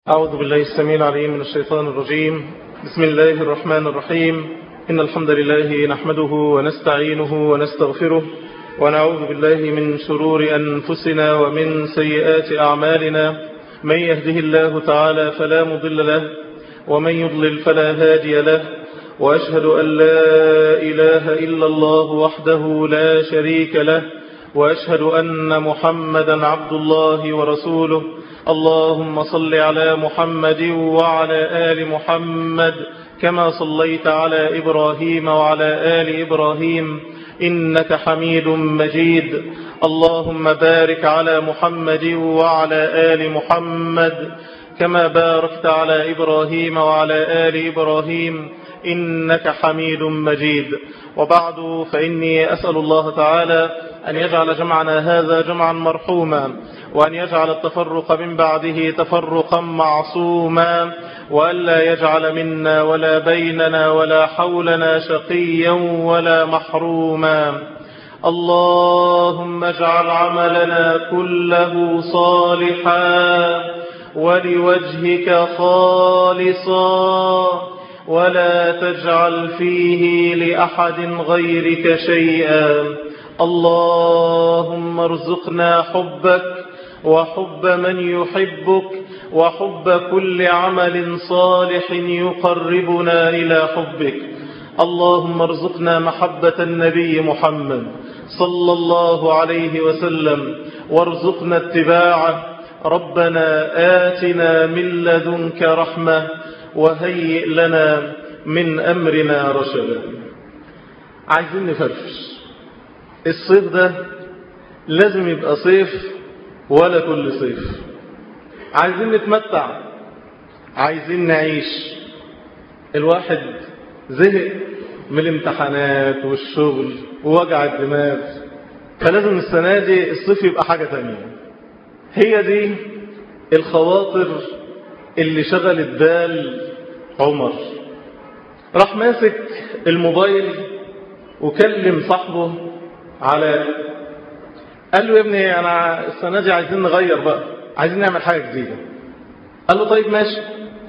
أعوذ بالله السميع العليم من الشيطان الرجيم بسم الله الرحمن الرحيم إن الحمد لله نحمده ونستعينه ونستغفره ونعوذ بالله من شرور أنفسنا ومن سيئات أعمالنا من يهده الله تعالى فلا مضل له ومن يضلل فلا هادي له وأشهد أن لا إله إلا الله وحده لا شريك له وأشهد أن محمدا عبد الله ورسوله اللهم صل على محمد وعلى آل محمد كما صليت على إبراهيم وعلى آل إبراهيم إنك حميد مجيد اللهم بارك على محمد وعلى آل محمد كما باركت على إبراهيم وعلى آل إبراهيم إنك حميد مجيد وبعد فإني أسأل الله تعالى أن يجعل جمعنا هذا جمعا مرحوما وأن يجعل التفرق من بعده تفرقا معصوما وألا يجعل منا ولا بيننا ولا حولنا شقيا ولا محروما اللهم اجعل عملنا كله صالحا ولوجهك خالصا ولا تجعل فيه لأحد غيرك شيئا اللهم ارزقنا حبك وحب من يحبك وحب كل عمل صالح يقربنا إلى حبك اللهم ارزقنا محبة النبي محمد صلى الله عليه وسلم وارزقنا اتباعه ربنا آتنا من لدنك رحمة وهيئ لنا من أمرنا رشدا عايزين نفرفش الصيف ده لازم يبقى صيف ولا كل صيف عايزين نتمتع عايزين نعيش الواحد زهق من الامتحانات والشغل ووجع الدماغ فلازم السنة دي الصيف يبقى حاجة تانية هي دي الخواطر اللي شغلت بال عمر راح ماسك الموبايل وكلم صاحبه على قال له يا ابني انا السنه دي عايزين نغير بقى عايزين نعمل حاجه جديده قال له طيب ماشي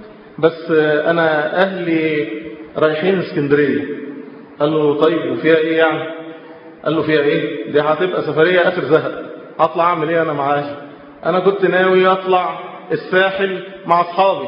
بس انا اهلي رايحين اسكندريه قال له طيب وفيها ايه يعني قال له فيها ايه دي هتبقى سفريه اخر زهق هطلع اعمل ايه انا معاه انا كنت ناوي اطلع الساحل مع اصحابي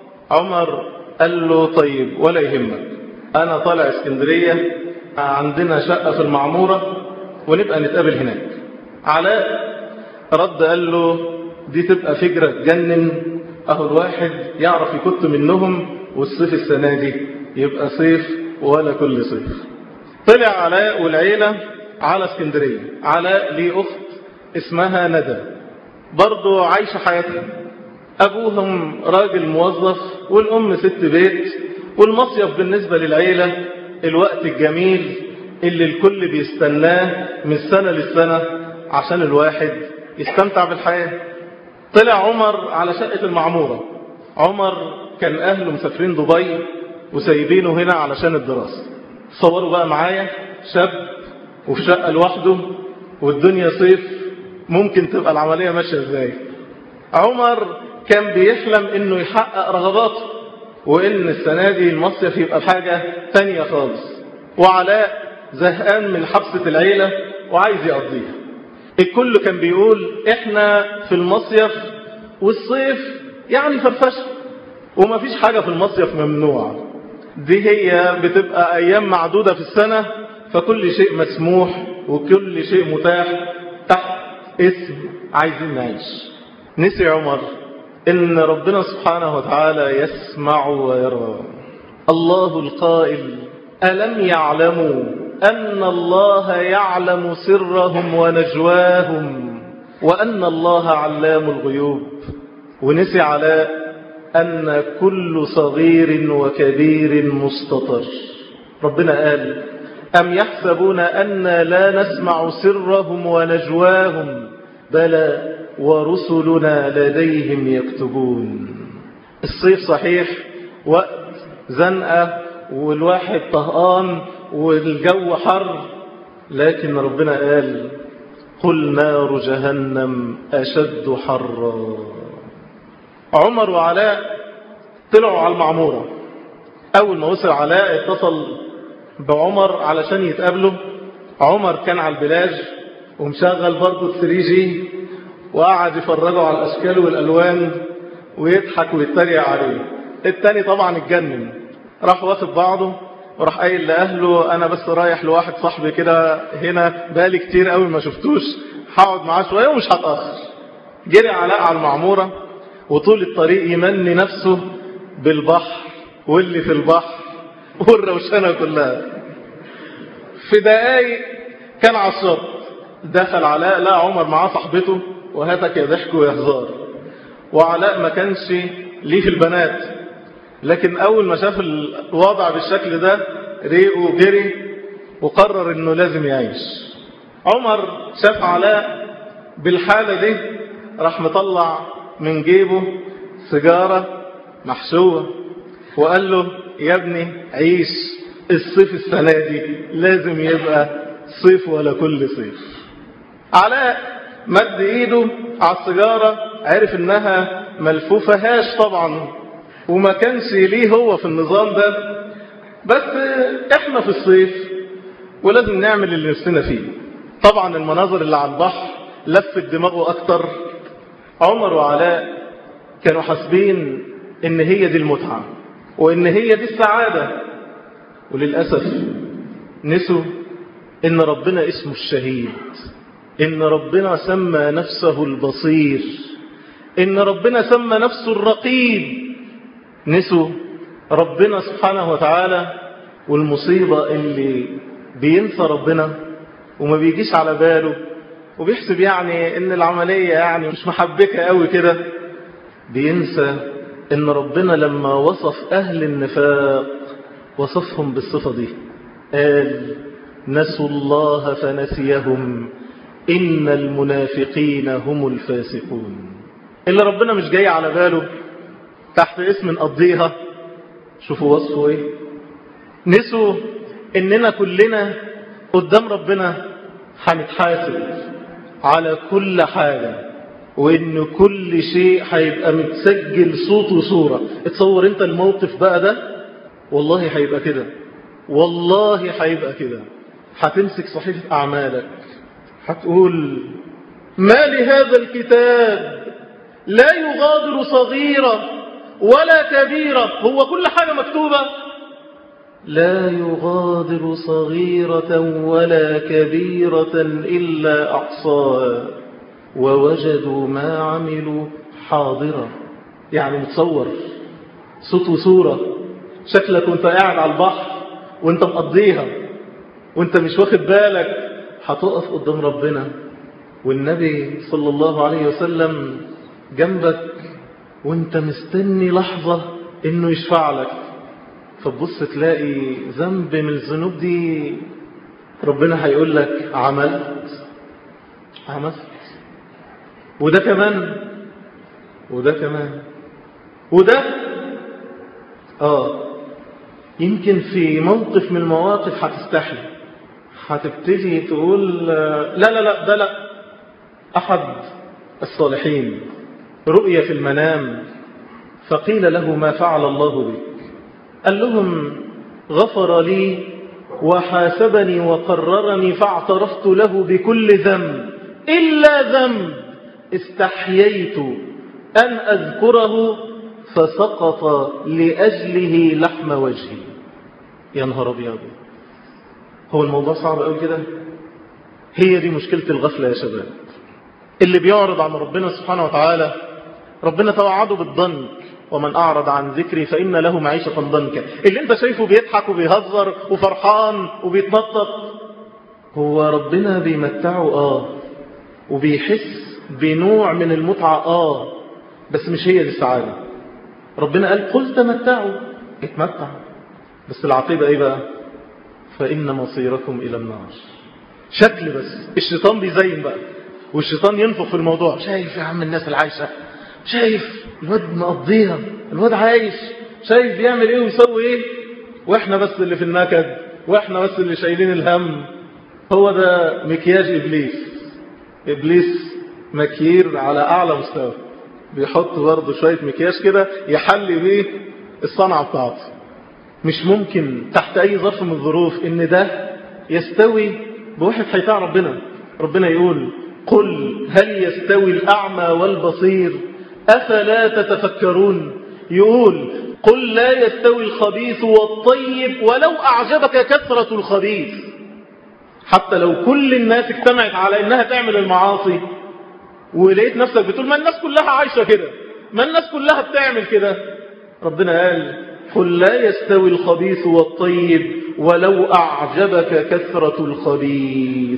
عمر قال له طيب ولا يهمك انا طالع اسكندريه عندنا شقه في المعموره ونبقى نتقابل هناك علاء رد قال له دي تبقى فكرة تجنن اهو الواحد يعرف يكت منهم والصيف السنة دي يبقى صيف ولا كل صيف طلع علاء والعيلة على اسكندرية علاء ليه أخت اسمها ندى برضو عايشة حياتها أبوهم راجل موظف والأم ست بيت والمصيف بالنسبة للعيلة الوقت الجميل اللي الكل بيستناه من سنة للسنة عشان الواحد يستمتع بالحياة طلع عمر على شقة المعمورة عمر كان أهله مسافرين دبي وسايبينه هنا علشان الدراسة صوروا بقى معايا شاب وفي شقة لوحده والدنيا صيف ممكن تبقى العملية ماشية ازاي عمر كان بيحلم انه يحقق رغباته وان السنة دي المصيف يبقى بحاجة تانية خالص وعلاء زهقان من حبسة العيلة وعايز يقضيها الكل كان بيقول احنا في المصيف والصيف يعني فرفشة ومفيش حاجة في المصيف ممنوعة دي هي بتبقى ايام معدودة في السنة فكل شيء مسموح وكل شيء متاح تحت اسم عايزين نعيش نسي عمر ان ربنا سبحانه وتعالى يسمع ويرى الله القائل ألم يعلموا أن الله يعلم سرهم ونجواهم وأن الله علام الغيوب ونسي على أن كل صغير وكبير مستطر ربنا قال أم يحسبون أن لا نسمع سرهم ونجواهم بلى ورسلنا لديهم يكتبون الصيف صحيح وقت زنقة والواحد طهقان والجو حر لكن ربنا قال قل نار جهنم أشد حرا عمر وعلاء طلعوا على المعمورة أول ما وصل علاء اتصل بعمر علشان يتقابلوا عمر كان على البلاج ومشغل برضه الثري جي وقعد يفرجوا على الأشكال والألوان ويضحك ويتريق عليه التاني طبعا اتجنن راح واخد بعضه وراح قايل لأهله أنا بس رايح لواحد صاحبي كده هنا بقالي كتير قوي ما شفتوش هقعد معاه شوية ومش هتأخر جري علاء على المعمورة وطول الطريق يمني نفسه بالبحر واللي في البحر والروشنة كلها في دقايق كان على الشط دخل علاء لا عمر معاه صاحبته وهاتك يا ضحك ويا هزار وعلاء ما كانش ليه في البنات لكن أول ما شاف الوضع بالشكل ده ريقه وجري وقرر انه لازم يعيش عمر شاف علاء بالحالة دي راح مطلع من جيبه سيجارة محشوة وقال له يا ابني عيش الصيف السنة دي لازم يبقى صيف ولا كل صيف علاء مد ايده على السيجارة عرف انها ملفوفة هاش طبعا وما كانش ليه هو في النظام ده بس احنا في الصيف ولازم نعمل اللي نفسنا فيه طبعا المناظر اللي على البحر لفت دماغه اكتر عمر وعلاء كانوا حاسبين ان هي دي المتعة وان هي دي السعادة وللأسف نسوا ان ربنا اسمه الشهيد ان ربنا سمى نفسه البصير ان ربنا سمى نفسه الرقيب نسوا ربنا سبحانه وتعالى والمصيبة اللي بينسى ربنا وما بيجيش على باله وبيحسب يعني ان العملية يعني مش محبكة قوي كده بينسى ان ربنا لما وصف اهل النفاق وصفهم بالصفة دي قال نسوا الله فنسيهم إن المنافقين هم الفاسقون اللي ربنا مش جاي على باله تحت اسم نقضيها شوفوا وصفه ايه نسوا اننا كلنا قدام ربنا هنتحاسب على كل حاجة وان كل شيء هيبقى متسجل صوت وصورة اتصور انت الموقف بقى ده والله هيبقى كده والله هيبقى كده هتمسك صحيفة اعمالك هتقول ما لهذا الكتاب لا يغادر صغيرة ولا كبيرة هو كل حاجة مكتوبة لا يغادر صغيرة ولا كبيرة إلا أحصاها ووجدوا ما عملوا حاضرة يعني متصور صوت وصورة شكلك وانت قاعد على البحر وانت مقضيها وانت مش واخد بالك هتقف قدام ربنا والنبي صلى الله عليه وسلم جنبك وانت مستني لحظة انه يشفع لك فتبص تلاقي ذنب من الذنوب دي ربنا هيقول لك عملت عملت وده كمان وده كمان وده اه يمكن في موقف من المواقف هتستحي هتبتدي تقول لا لا لا ده لا أحد الصالحين رؤية في المنام فقيل له ما فعل الله بك قال لهم غفر لي وحاسبني وقررني فاعترفت له بكل ذنب إلا ذنب استحييت أن أذكره فسقط لأجله لحم وجهي يا نهار أبيض هو الموضوع صعب قوي كده هي دي مشكلة الغفلة يا شباب اللي بيعرض عن ربنا سبحانه وتعالى ربنا توعده بالضنك ومن أعرض عن ذكري فإن له معيشة ضنكا اللي انت شايفه بيضحك وبيهزر وفرحان وبيتنطط هو ربنا بيمتعه آه وبيحس بنوع من المتعة آه بس مش هي دي السعادة ربنا قال قل تمتعوا اتمتع بس العقيدة ايه بقى فإن مصيركم إلى النار شكل بس الشيطان بيزين بقى والشيطان ينفخ في الموضوع شايف يا عم الناس العايشة شايف الواد مقضيها الواد عايش شايف بيعمل ايه ويسوي ايه واحنا بس اللي في النكد واحنا بس اللي شايلين الهم هو ده مكياج ابليس ابليس مكير على اعلى مستوى بيحط برضه شوية مكياج كده يحلي بيه الصنعة بتاعته مش ممكن تحت أي ظرف من الظروف إن ده يستوي بواحد حيطاع ربنا ربنا يقول قل هل يستوي الأعمى والبصير أفلا تتفكرون يقول قل لا يستوي الخبيث والطيب ولو أعجبك كثرة الخبيث حتى لو كل الناس اجتمعت على انها تعمل المعاصي ولقيت نفسك بتقول ما الناس كلها عايشة كده ما الناس كلها بتعمل كده ربنا قال قل لا يستوي الخبيث والطيب ولو أعجبك كثرة الخبيث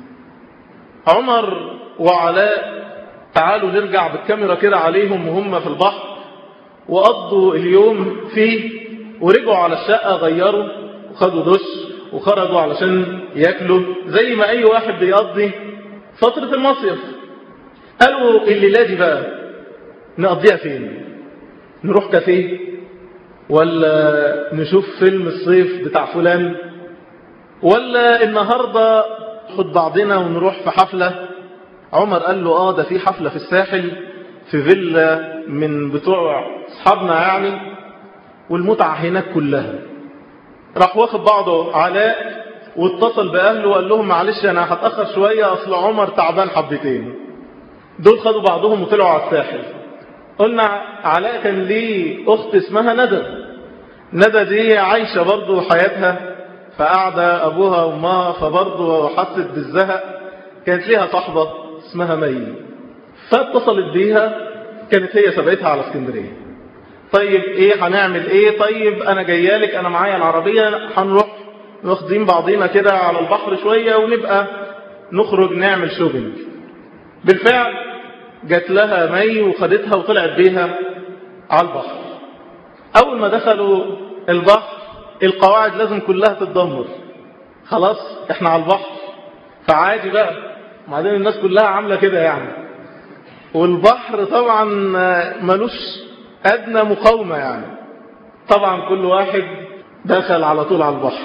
عمر وعلاء تعالوا نرجع بالكاميرا كده عليهم وهم في البحر وقضوا اليوم فيه ورجعوا على الشقة غيروا وخدوا دش وخرجوا علشان ياكلوا زي ما أي واحد بيقضي فترة المصيف قالوا الليلة دي بقى نقضيها فين نروح كافيه ولا نشوف فيلم الصيف بتاع فلان ولا النهاردة خد بعضنا ونروح في حفلة عمر قال له اه ده في حفلة في الساحل في فيلا من بتوع اصحابنا يعني والمتعة هناك كلها راح واخد بعضه علاء واتصل بأهله وقال لهم معلش أنا هتأخر شوية أصل عمر تعبان حبتين دول خدوا بعضهم وطلعوا على الساحل قلنا علاء كان ليه أخت اسمها ندى ندى دي عايشة برضو حياتها فقعدة أبوها وأمها فبرضو حست بالزهق كانت ليها صحبة اسمها مي فاتصلت بيها كانت هي سبقتها على اسكندرية طيب ايه هنعمل ايه طيب انا جايالك انا معايا العربية هنروح واخدين بعضينا كده على البحر شوية ونبقى نخرج نعمل شوبينج بالفعل جات لها مي وخدتها وطلعت بيها على البحر اول ما دخلوا البحر القواعد لازم كلها تتدمر خلاص احنا على البحر فعادي بقى بعدين الناس كلها عاملة كده يعني والبحر طبعا ملوش أدنى مقاومة يعني طبعا كل واحد دخل على طول على البحر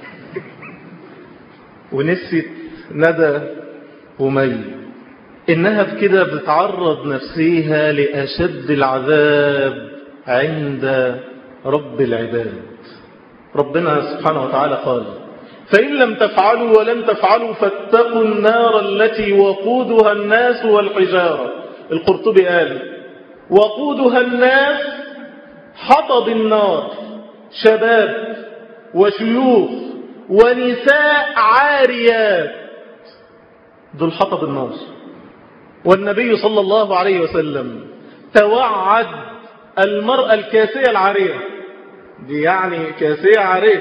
ونسيت ندى ومي إنها بكده بتعرض نفسيها لأشد العذاب عند رب العباد ربنا سبحانه وتعالى قال فإن لم تفعلوا ولن تفعلوا فاتقوا النار التي وقودها الناس والحجارة القرطبي قال وقودها الناس حطب النار شباب وشيوخ ونساء عاريات دول حطب النار والنبي صلى الله عليه وسلم توعد المرأة الكاسية العارية دي يعني كاسية عارية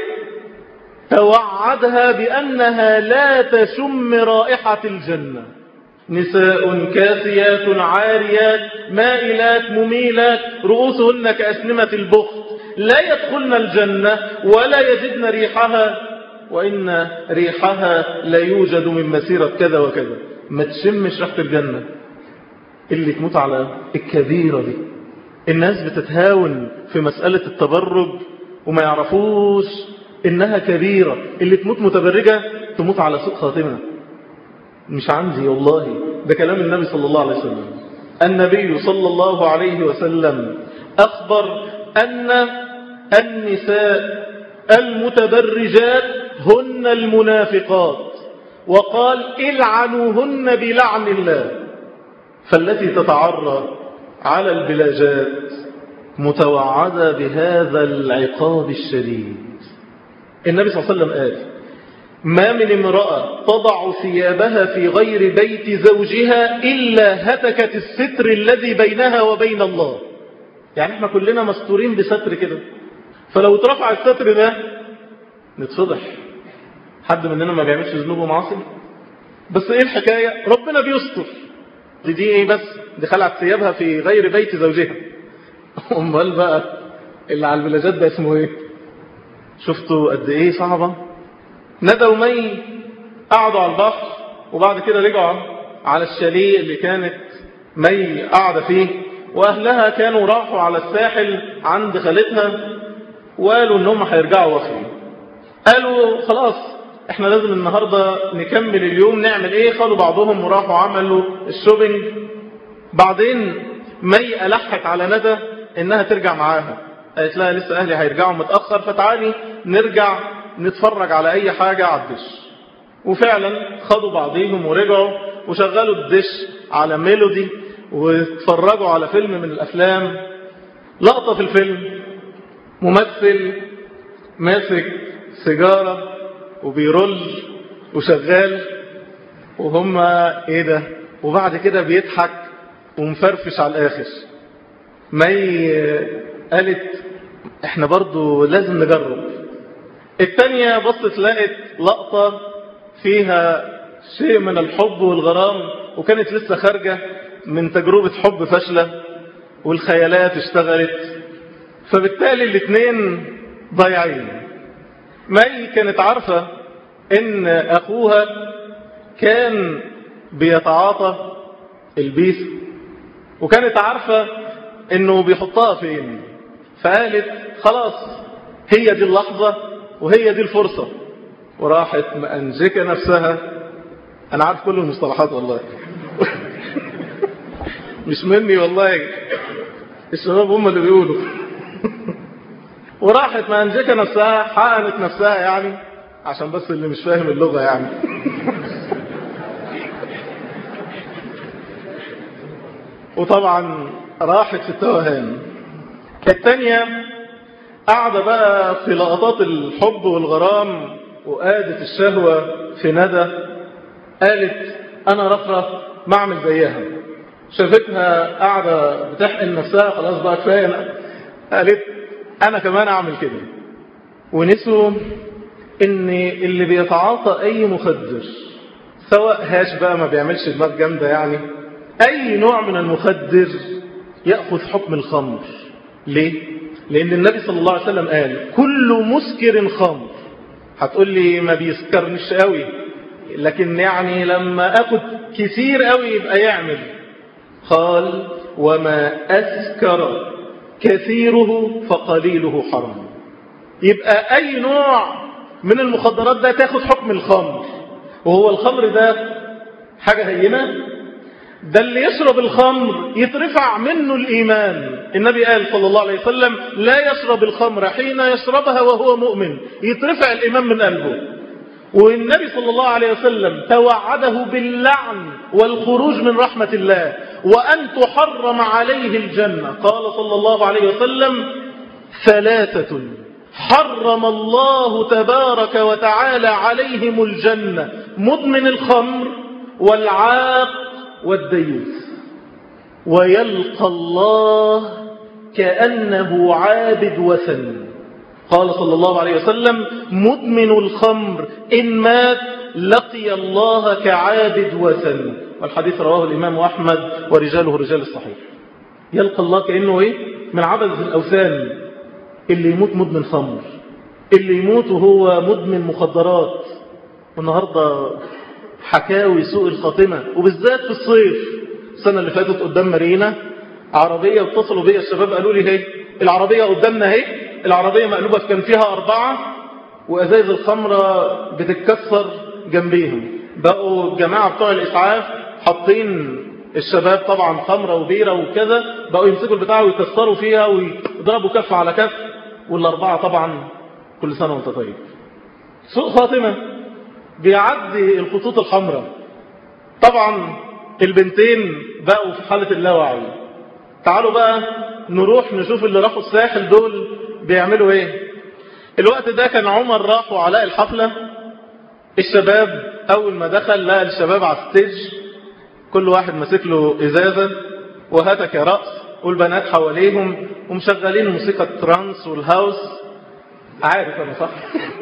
توعدها بأنها لا تشم رائحة الجنة نساء كاسيات عاريات مائلات مميلات رؤوسهن كأسنمة البخت لا يدخلن الجنة ولا يجدن ريحها وإن ريحها لا يوجد من مسيرة كذا وكذا ما تشمش ريحة الجنة اللي تموت على الكبيرة دي الناس بتتهاون في مسألة التبرج وما يعرفوش إنها كبيرة اللي تموت متبرجة تموت على سوء خاتمة مش عندي والله ده كلام النبي صلى الله عليه وسلم النبي صلى الله عليه وسلم أخبر أن النساء المتبرجات هن المنافقات وقال العنوهن بلعن الله فالتي تتعرى على البلاجات متوعدة بهذا العقاب الشديد النبي صلى الله عليه وسلم قال ما من امرأة تضع ثيابها في غير بيت زوجها إلا هتكت الستر الذي بينها وبين الله يعني احنا كلنا مستورين بستر كده فلو اترفع الستر ده نتفضح حد مننا ما بيعملش ذنوب ومعاصي بس ايه الحكاية ربنا بيستر دي دي ايه بس دي خلعت ثيابها في غير بيت زوجها امال بقى اللي على البلاجات ده اسمه ايه شفتوا قد ايه صعبة ندى ومي قعدوا على البحر وبعد كده رجعوا على الشاليه اللي كانت مي قاعدة فيه واهلها كانوا راحوا على الساحل عند خالتها وقالوا انهم هيرجعوا واخرين قالوا خلاص احنا لازم النهاردة نكمل اليوم نعمل ايه خدوا بعضهم وراحوا عملوا الشوبينج بعدين مي ألحت على ندى إنها ترجع معاها قالت لها لسه أهلي هيرجعوا متأخر فتعالي نرجع نتفرج على أي حاجة على الدش وفعلا خدوا بعضيهم ورجعوا وشغلوا الدش على ميلودي واتفرجوا على فيلم من الأفلام لقطة في الفيلم ممثل ماسك سيجارة وبيرل وشغال وهم ايه ده وبعد كده بيضحك ومفرفش على الآخر مي قالت احنا برضو لازم نجرب التانية بصت لقت لقطة فيها شيء من الحب والغرام وكانت لسه خارجة من تجربة حب فاشلة والخيالات اشتغلت فبالتالي الاثنين ضايعين مي كانت عارفة ان اخوها كان بيتعاطى البيس وكانت عارفة انه بيحطها فين فقالت خلاص هي دي اللحظة وهي دي الفرصة وراحت مأنجكة نفسها انا عارف كل المصطلحات والله مش مني والله الشباب هم اللي بيقولوا وراحت مأنجكة نفسها حقنت نفسها يعني عشان بس اللي مش فاهم اللغة يعني وطبعا راحت في التوهان الثانية قاعدة بقى في لقطات الحب والغرام وقادت الشهوة في ندى قالت أنا رفرة ما أعمل زيها شافتها قاعدة بتحقن نفسها خلاص بقى كفاية قالت أنا كمان أعمل كده ونسوا إن اللي بيتعاطى أي مخدر سواء هاش بقى ما بيعملش دماغ جامدة يعني أي نوع من المخدر يأخذ حكم الخمر ليه؟ لأن النبي صلى الله عليه وسلم قال كل مسكر خمر هتقول لي ما بيسكرنش قوي لكن يعني لما أخذ كثير قوي يبقى يعمل قال وما أسكر كثيره فقليله حرام يبقى أي نوع من المخدرات ده تاخد حكم الخمر وهو الخمر ده حاجة هينة ده اللي يشرب الخمر يترفع منه الإيمان النبي قال صلى الله عليه وسلم لا يشرب الخمر حين يشربها وهو مؤمن يترفع الإيمان من قلبه والنبي صلى الله عليه وسلم توعده باللعن والخروج من رحمة الله وأن تحرم عليه الجنة قال صلى الله عليه وسلم ثلاثة حرم الله تبارك وتعالى عليهم الجنة مدمن الخمر والعاق والديوث ويلقى الله كأنه عابد وثن قال صلى الله عليه وسلم مدمن الخمر إن مات لقي الله كعابد وثن والحديث رواه الإمام أحمد ورجاله رجال الصحيح يلقى الله كأنه إيه من عبد الأوثان اللي يموت مدمن خمر اللي يموت وهو مدمن مخدرات والنهاردة حكاوي سوء الخاتمة وبالذات في الصيف السنة اللي فاتت قدام مارينا عربية واتصلوا بيا الشباب قالوا لي هي العربية قدامنا هي العربية مقلوبة كان فيها أربعة وأزايز الخمرة بتتكسر جنبيهم بقوا الجماعة بتوع الإسعاف حاطين الشباب طبعا خمرة وبيرة وكذا بقوا يمسكوا البتاع ويكسروا فيها ويضربوا كف على كف والأربعة طبعا كل سنة وانت طيب سوء خاتمة بيعدي الخطوط الحمراء طبعا البنتين بقوا في حالة اللاوعي تعالوا بقى نروح نشوف اللي راحوا الساحل دول بيعملوا ايه الوقت ده كان عمر راح وعلاء الحفلة الشباب اول ما دخل لقى الشباب على الستيج كل واحد ماسك له ازازة وهاتك يا رأس والبنات حواليهم ومشغلين موسيقى الترانس والهاوس عارف انا صح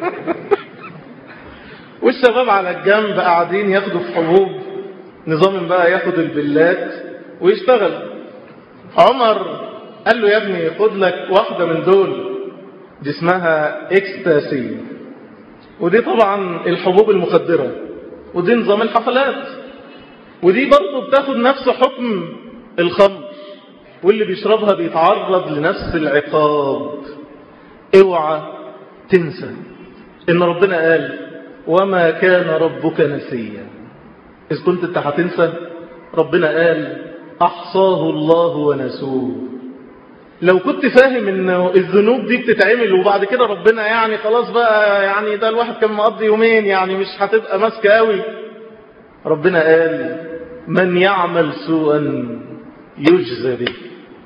والشباب على الجنب قاعدين ياخدوا في حبوب نظام بقى ياخد البلات ويشتغل عمر قال له يا ابني خد لك واحدة من دول دي اسمها اكستاسي ودي طبعا الحبوب المخدرة ودي نظام الحفلات ودي برضه بتاخد نفس حكم الخمر واللي بيشربها بيتعرض لنفس العقاب اوعى تنسى ان ربنا قال وما كان ربك نسيا إذ كنت انت هتنسى ربنا قال أحصاه الله ونسوه لو كنت فاهم ان الذنوب دي بتتعمل وبعد كده ربنا يعني خلاص بقى يعني ده الواحد كان مقضي يومين يعني مش هتبقى ماسكه قوي ربنا قال من يعمل سوءا يجزى به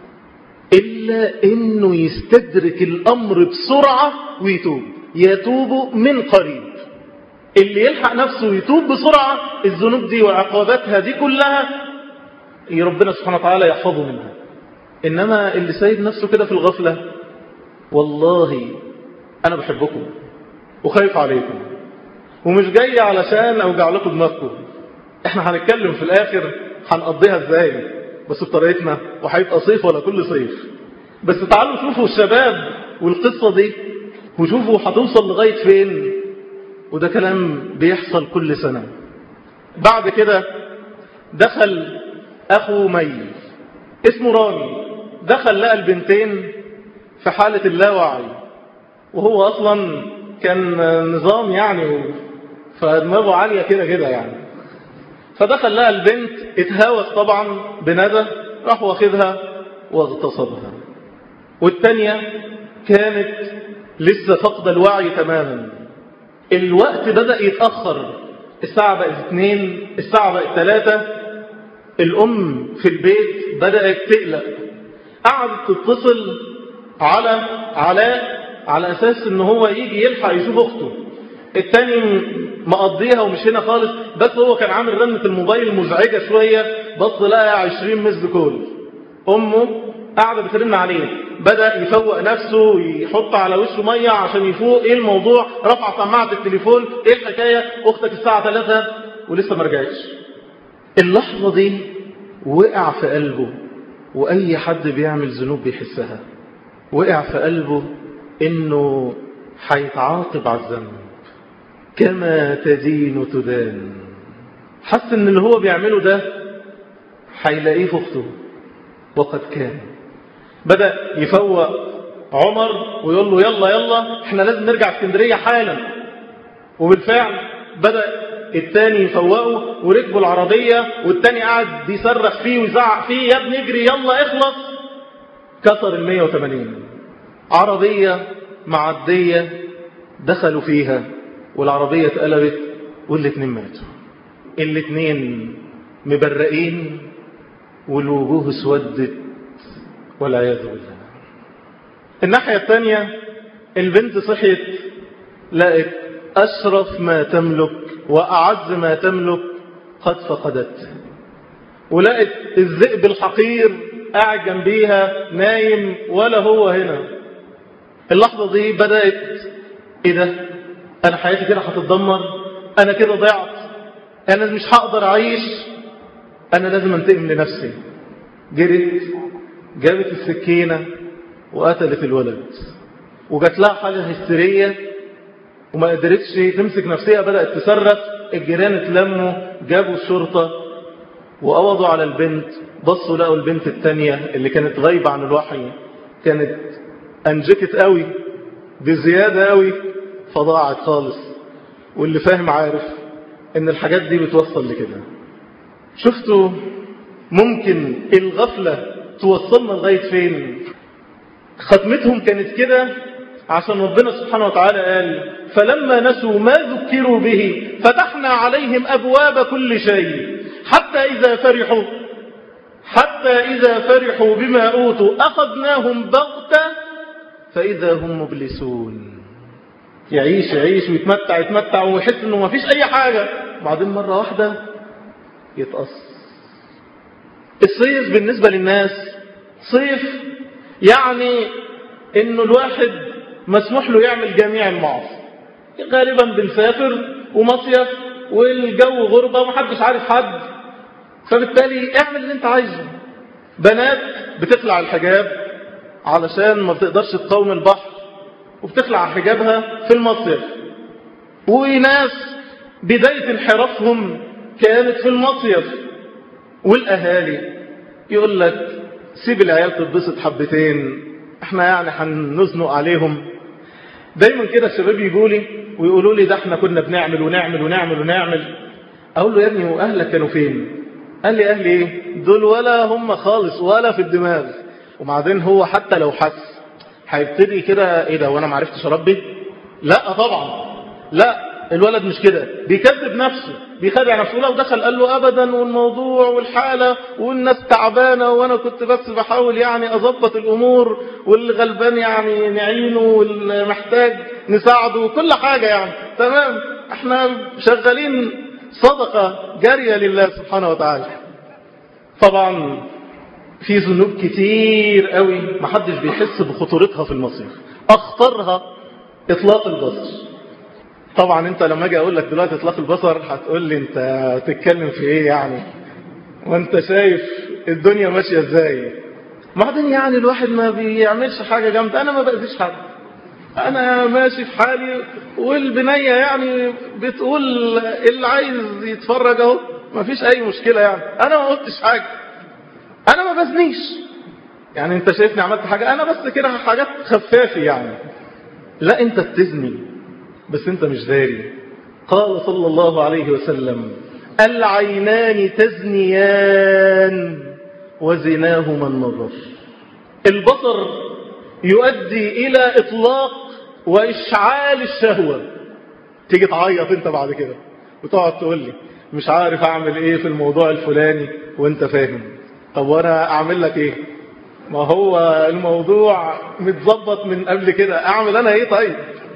إلا إنه يستدرك الأمر بسرعة ويتوب يتوب من قريب اللي يلحق نفسه يتوب بسرعة الذنوب دي وعقاباتها دي كلها ربنا سبحانه وتعالى يحفظه منها إنما اللي سايب نفسه كده في الغفلة والله أنا بحبكم وخايف عليكم ومش جاي علشان أوجع لكم دماغكم احنا هنتكلم في الآخر هنقضيها ازاي بس بطريقتنا وهيبقى صيف ولا كل صيف بس تعالوا شوفوا الشباب والقصة دي وشوفوا هتوصل لغاية فين وده كلام بيحصل كل سنة بعد كده دخل أخو مي اسمه رامي دخل لقى البنتين في حالة اللاوعي وهو أصلا كان نظام يعني فدماغه عالية كده كده يعني فدخل لقى البنت اتهاوت طبعا بندى راح واخدها واغتصبها والتانية كانت لسه فقد الوعي تماما الوقت بدأ يتأخر الساعة بقت اثنين الساعة بقت ثلاثة الأم في البيت بدأت تقلق قعدت تتصل على علاء على أساس ان هو يجي يلحق يشوف أخته التاني مقضيها ومش هنا خالص بس هو كان عامل رنة الموبايل مزعجة شوية بص لقى 20 مزد كول أمه قاعدة بترن عليه بدأ يفوق نفسه يحط على وشه مية عشان يفوق ايه الموضوع رفع سماعة التليفون ايه الحكاية اختك الساعة 3 ولسه ما رجعتش اللحظة دي وقع في قلبه وأي حد بيعمل ذنوب بيحسها وقع في قلبه انه هيتعاقب على الذنب كما تدين تدان حس ان اللي هو بيعمله ده هيلاقيه في اخته وقد كان بدأ يفوق عمر ويقول له يلا يلا احنا لازم نرجع اسكندرية حالا وبالفعل بدأ التاني يفوقه وركبوا العربية والتاني قاعد يصرخ فيه ويزعق فيه يا ابني اجري يلا اخلص كسر ال 180 عربية معدية دخلوا فيها والعربية اتقلبت والاتنين ماتوا الاتنين مبرقين والوجوه اسودت والعياذ بالله الناحية الثانية البنت صحيت لقت أشرف ما تملك وأعز ما تملك قد فقدت ولقت الذئب الحقير قاعد جنبيها نايم ولا هو هنا اللحظة دي بدأت ايه ده انا حياتي كده هتتدمر انا كده ضعت انا مش هقدر اعيش انا لازم انتقم لنفسي جريت جابت السكينة وقتلت الولد وجات لها حاجة هستيرية وما قدرتش تمسك نفسها بدأت تصرخ الجيران اتلموا جابوا الشرطة وقبضوا على البنت بصوا لقوا البنت التانية اللي كانت غايبة عن الوحي كانت انجكت قوي بزيادة قوي فضاعت خالص واللي فاهم عارف ان الحاجات دي بتوصل لكده شفتوا ممكن الغفلة توصلنا لغاية فين ختمتهم كانت كده عشان ربنا سبحانه وتعالى قال فلما نسوا ما ذكروا به فتحنا عليهم أبواب كل شيء حتى إذا فرحوا حتى إذا فرحوا بما أوتوا أخذناهم بغتة فإذا هم مبلسون يعيش يعيش ويتمتع يتمتع ويحس انه ما فيش اي حاجة بعدين مرة واحدة يتقص الصيف بالنسبة للناس صيف يعني انه الواحد مسموح له يعمل جميع المعاصي غالبا بنسافر ومصيف والجو غربة ومحدش عارف حد فبالتالي اعمل اللي انت عايزه بنات بتخلع الحجاب علشان ما بتقدرش تقاوم البحر وبتخلع حجابها في المصيف وناس بداية انحرافهم كانت في المصيف والأهالي يقول لك سيب العيال تتبسط حبتين احنا يعني هنزنق عليهم دايما كده الشباب يجوا لي ويقولوا لي ده احنا كنا بنعمل ونعمل ونعمل ونعمل اقول له يا ابني واهلك كانوا فين قال لي اهلي ايه دول ولا هم خالص ولا في الدماغ وبعدين هو حتى لو حس هيبتدي كده ايه ده وانا ما عرفتش اربي لا طبعا لا الولد مش كده بيكذب نفسه بيخدع نفسه لو دخل قال له ابدا والموضوع والحاله والناس تعبانه وانا كنت بس بحاول يعني اظبط الامور واللي غلبان يعني نعينه واللي محتاج نساعده كل حاجه يعني تمام احنا شغالين صدقه جاريه لله سبحانه وتعالى طبعا في ذنوب كتير قوي محدش بيحس بخطورتها في المصير اخطرها اطلاق البصر طبعا انت لما اجي اقول لك دلوقتي اطلاق البصر هتقول لي انت تتكلم في ايه يعني وانت شايف الدنيا ماشيه ازاي بعدين يعني الواحد ما بيعملش حاجه جامده انا ما باذيش حد انا ماشي في حالي والبنيه يعني بتقول اللي عايز يتفرج اهو ما فيش اي مشكله يعني انا ما قلتش حاجه انا ما بزنيش يعني انت شايفني عملت حاجه انا بس كده حاجات خفافه يعني لا انت بتزني بس انت مش داري قال صلى الله عليه وسلم العينان تزنيان وزناهما النظر البصر يؤدي إلى إطلاق وإشعال الشهوة تيجي تعيط انت بعد كده وتقعد تقول لي مش عارف اعمل ايه في الموضوع الفلاني وانت فاهم طب وانا اعمل لك ايه ما هو الموضوع متظبط من قبل كده اعمل انا ايه طيب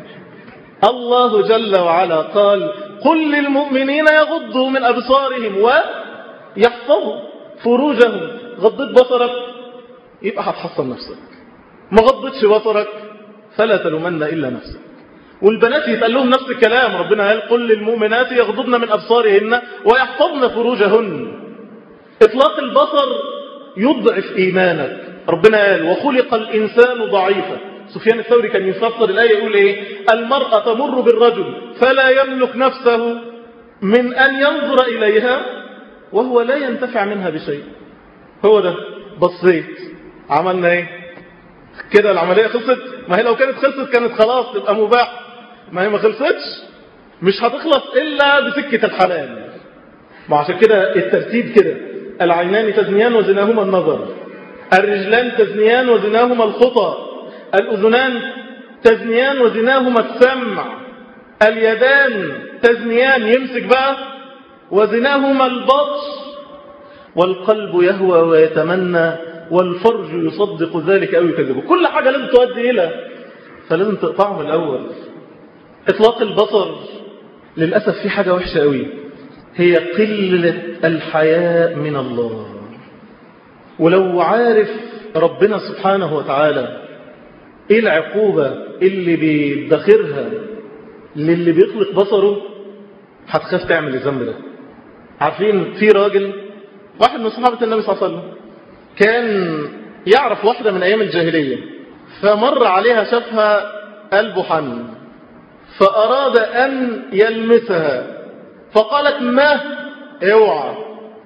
الله جل وعلا قال قل للمؤمنين يغضوا من أبصارهم ويحفظوا فروجهم غضت بصرك يبقى هتحصل نفسك ما غضتش بصرك فلا تلومن إلا نفسك والبنات يتقال لهم نفس الكلام ربنا قال قل للمؤمنات يغضضن من أبصارهن ويحفظن فروجهن إطلاق البصر يضعف إيمانك ربنا قال وخلق الإنسان ضعيفا سفيان الثوري كان يفسر الآية يقول إيه المرأة تمر بالرجل فلا يملك نفسه من أن ينظر إليها وهو لا ينتفع منها بشيء هو ده بصيت عملنا إيه كده العملية خلصت ما هي لو كانت خلصت كانت خلاص تبقى مباح ما هي ما خلصتش مش هتخلص إلا بسكة الحلال ما عشان كده الترتيب كده العينان تزنيان وزناهما النظر الرجلان تزنيان وزناهما الخطى الأذنان تزنيان وزناهما السمع اليدان تزنيان يمسك بقى وزناهما البطش والقلب يهوى ويتمنى والفرج يصدق ذلك أو يكذبه كل حاجة لازم تؤدي إلى فلازم تقطعه من الأول إطلاق البصر للأسف في حاجة وحشة قوي هي قلة الحياء من الله ولو عارف ربنا سبحانه وتعالى ايه العقوبة اللي بيدخرها للي بيطلق بصره هتخاف تعمل الذنب ده عارفين في راجل واحد من صحابة النبي صلى الله عليه وسلم كان يعرف واحدة من أيام الجاهلية فمر عليها شافها قلبه حن فأراد أن يلمسها فقالت ما اوعى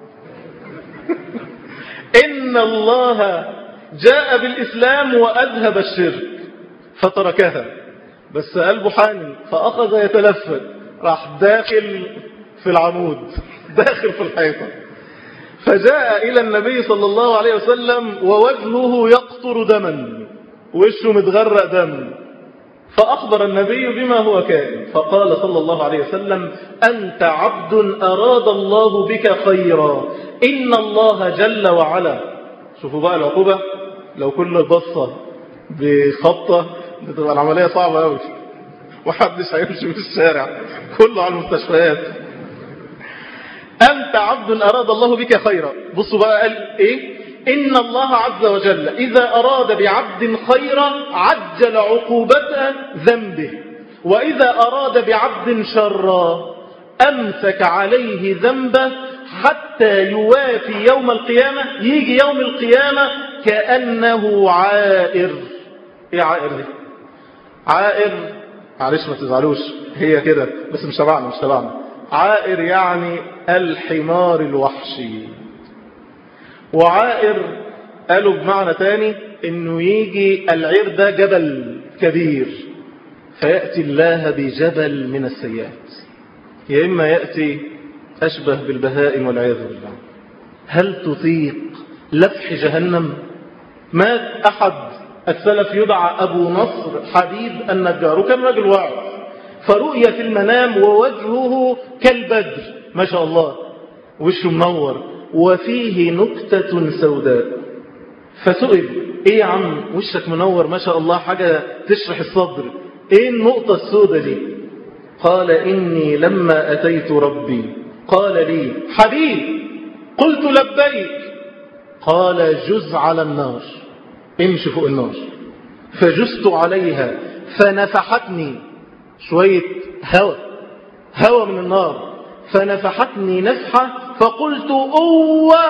إن الله جاء بالإسلام وأذهب الشرك فتركها بس قلبه حاني فأخذ يتلفت راح داخل في العمود داخل في الحيطة فجاء إلى النبي صلى الله عليه وسلم ووجهه يقطر دما وشه متغرق دم فأخبر النبي بما هو كائن فقال صلى الله عليه وسلم أنت عبد أراد الله بك خيرا إن الله جل وعلا شوفوا بقى العقوبة لو كل بصة بخطة بتبقى العملية صعبة أوي وحدش هيمشي في الشارع كله على المستشفيات أنت عبد أراد الله بك خيرا بصوا بقى قال إيه إن الله عز وجل إذا أراد بعبد خيرا عجل عقوبة ذنبه وإذا أراد بعبد شرا أمسك عليه ذنبه حتى يوافي يوم القيامة يجي يوم القيامة كأنه عائر ايه عائر دي عائر معلش ما تزعلوش هي كده بس مش تبعنا مش تبعنا عائر يعني الحمار الوحشي وعائر قالوا بمعنى تاني انه يجي العير ده جبل كبير فيأتي الله بجبل من السيئات يا إما يأتي أشبه بالبهائم والعياذ بالله هل تطيق لفح جهنم مات أحد السلف يدعى أبو نصر حبيب النجار وكان رجل واعظ فرؤي في المنام ووجهه كالبدر ما شاء الله وشه منور وفيه نكتة سوداء فسئل ايه يا عم وشك منور ما شاء الله حاجة تشرح الصدر ايه النقطة السوداء دي قال إني لما أتيت ربي قال لي حبيب قلت لبيك قال جز على النار امشي فوق النار فجزت عليها فنفحتني شوية هوى هوى من النار فنفحتني نفحة فقلت أوه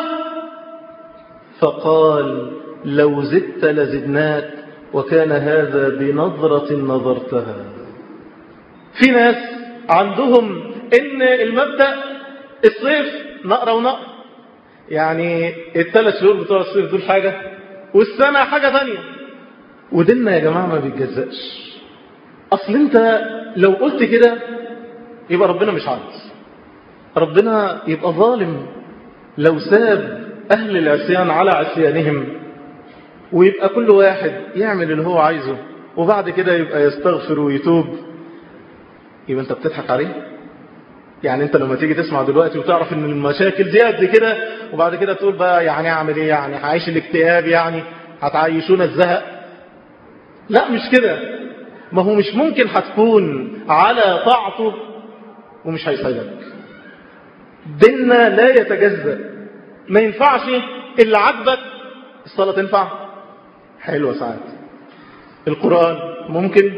فقال لو زدت لزدناك وكان هذا بنظرة نظرتها في ناس عندهم ان المبدأ الصيف نقرة ونقر يعني الثلاث شهور بتوع الصيف دول حاجة والسنة حاجة ثانية وديننا يا جماعة ما بيتجزأش اصل انت لو قلت كده يبقى ربنا مش عادل ربنا يبقى ظالم لو ساب اهل العصيان على عصيانهم ويبقى كل واحد يعمل اللي هو عايزه وبعد كده يبقى يستغفر ويتوب يبقى انت بتضحك عليه يعني انت لما تيجي تسمع دلوقتي وتعرف ان المشاكل دي قد كده وبعد كده تقول بقى يعني اعمل ايه يعني هعيش الاكتئاب يعني هتعيشونا الزهق لا مش كده ما هو مش ممكن هتكون على طاعته ومش هيسعدك ديننا لا يتجزأ ما ينفعش اللي عجبك الصلاة تنفع حلوة ساعات القرآن ممكن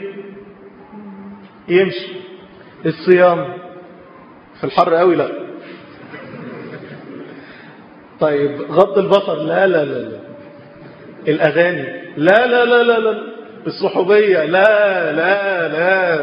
يمشي الصيام في الحر قوي لا طيب غض البصر لا لا لا لا الأغاني لا لا لا لا لا الصحوبية لا لا لا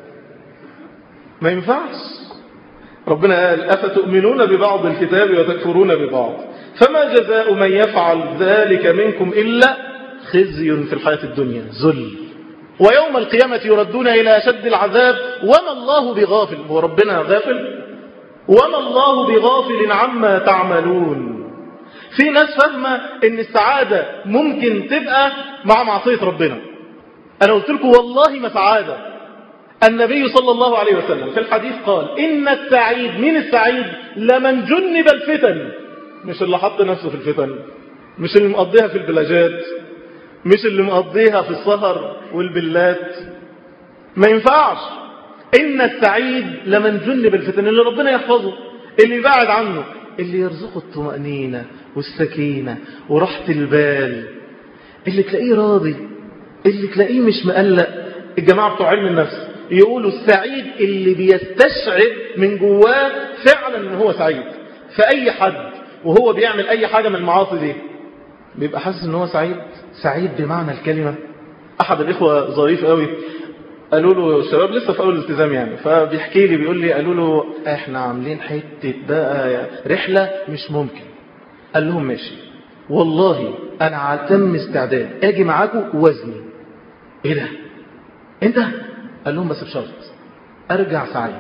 ما ينفعش ربنا قال أفتؤمنون ببعض الكتاب وتكفرون ببعض فما جزاء من يفعل ذلك منكم إلا خزي في الحياة الدنيا ذل ويوم القيامة يردون إلى أشد العذاب وما الله بغافل هو ربنا غافل وما الله بغافل عما تعملون في ناس فاهمة ان السعادة ممكن تبقى مع معصية ربنا انا قلت لكم والله ما سعادة النبي صلى الله عليه وسلم في الحديث قال ان السعيد من السعيد لمن جنب الفتن مش اللي حط نفسه في الفتن مش اللي مقضيها في البلاجات مش اللي مقضيها في السهر والبلات ما ينفعش إن السعيد لمن جنب الفتن اللي ربنا يحفظه اللي يبعد عنه اللي يرزقه الطمأنينة والسكينة وراحة البال اللي تلاقيه راضي اللي تلاقيه مش مقلق الجماعة بتوع علم النفس يقولوا السعيد اللي بيستشعر من جواه فعلا ان هو سعيد فأي حد وهو بيعمل أي حاجة من المعاصي دي بيبقى حاسس ان هو سعيد سعيد بمعنى الكلمة أحد الإخوة ظريف قوي قالوا له الشباب لسه في أول الالتزام يعني فبيحكي لي بيقول لي قالوا له احنا عاملين حتة بقى رحلة مش ممكن قال لهم ماشي والله أنا على تم استعداد أجي معاكم وزني إيه ده أنت قال لهم بس بشرط أرجع سعيد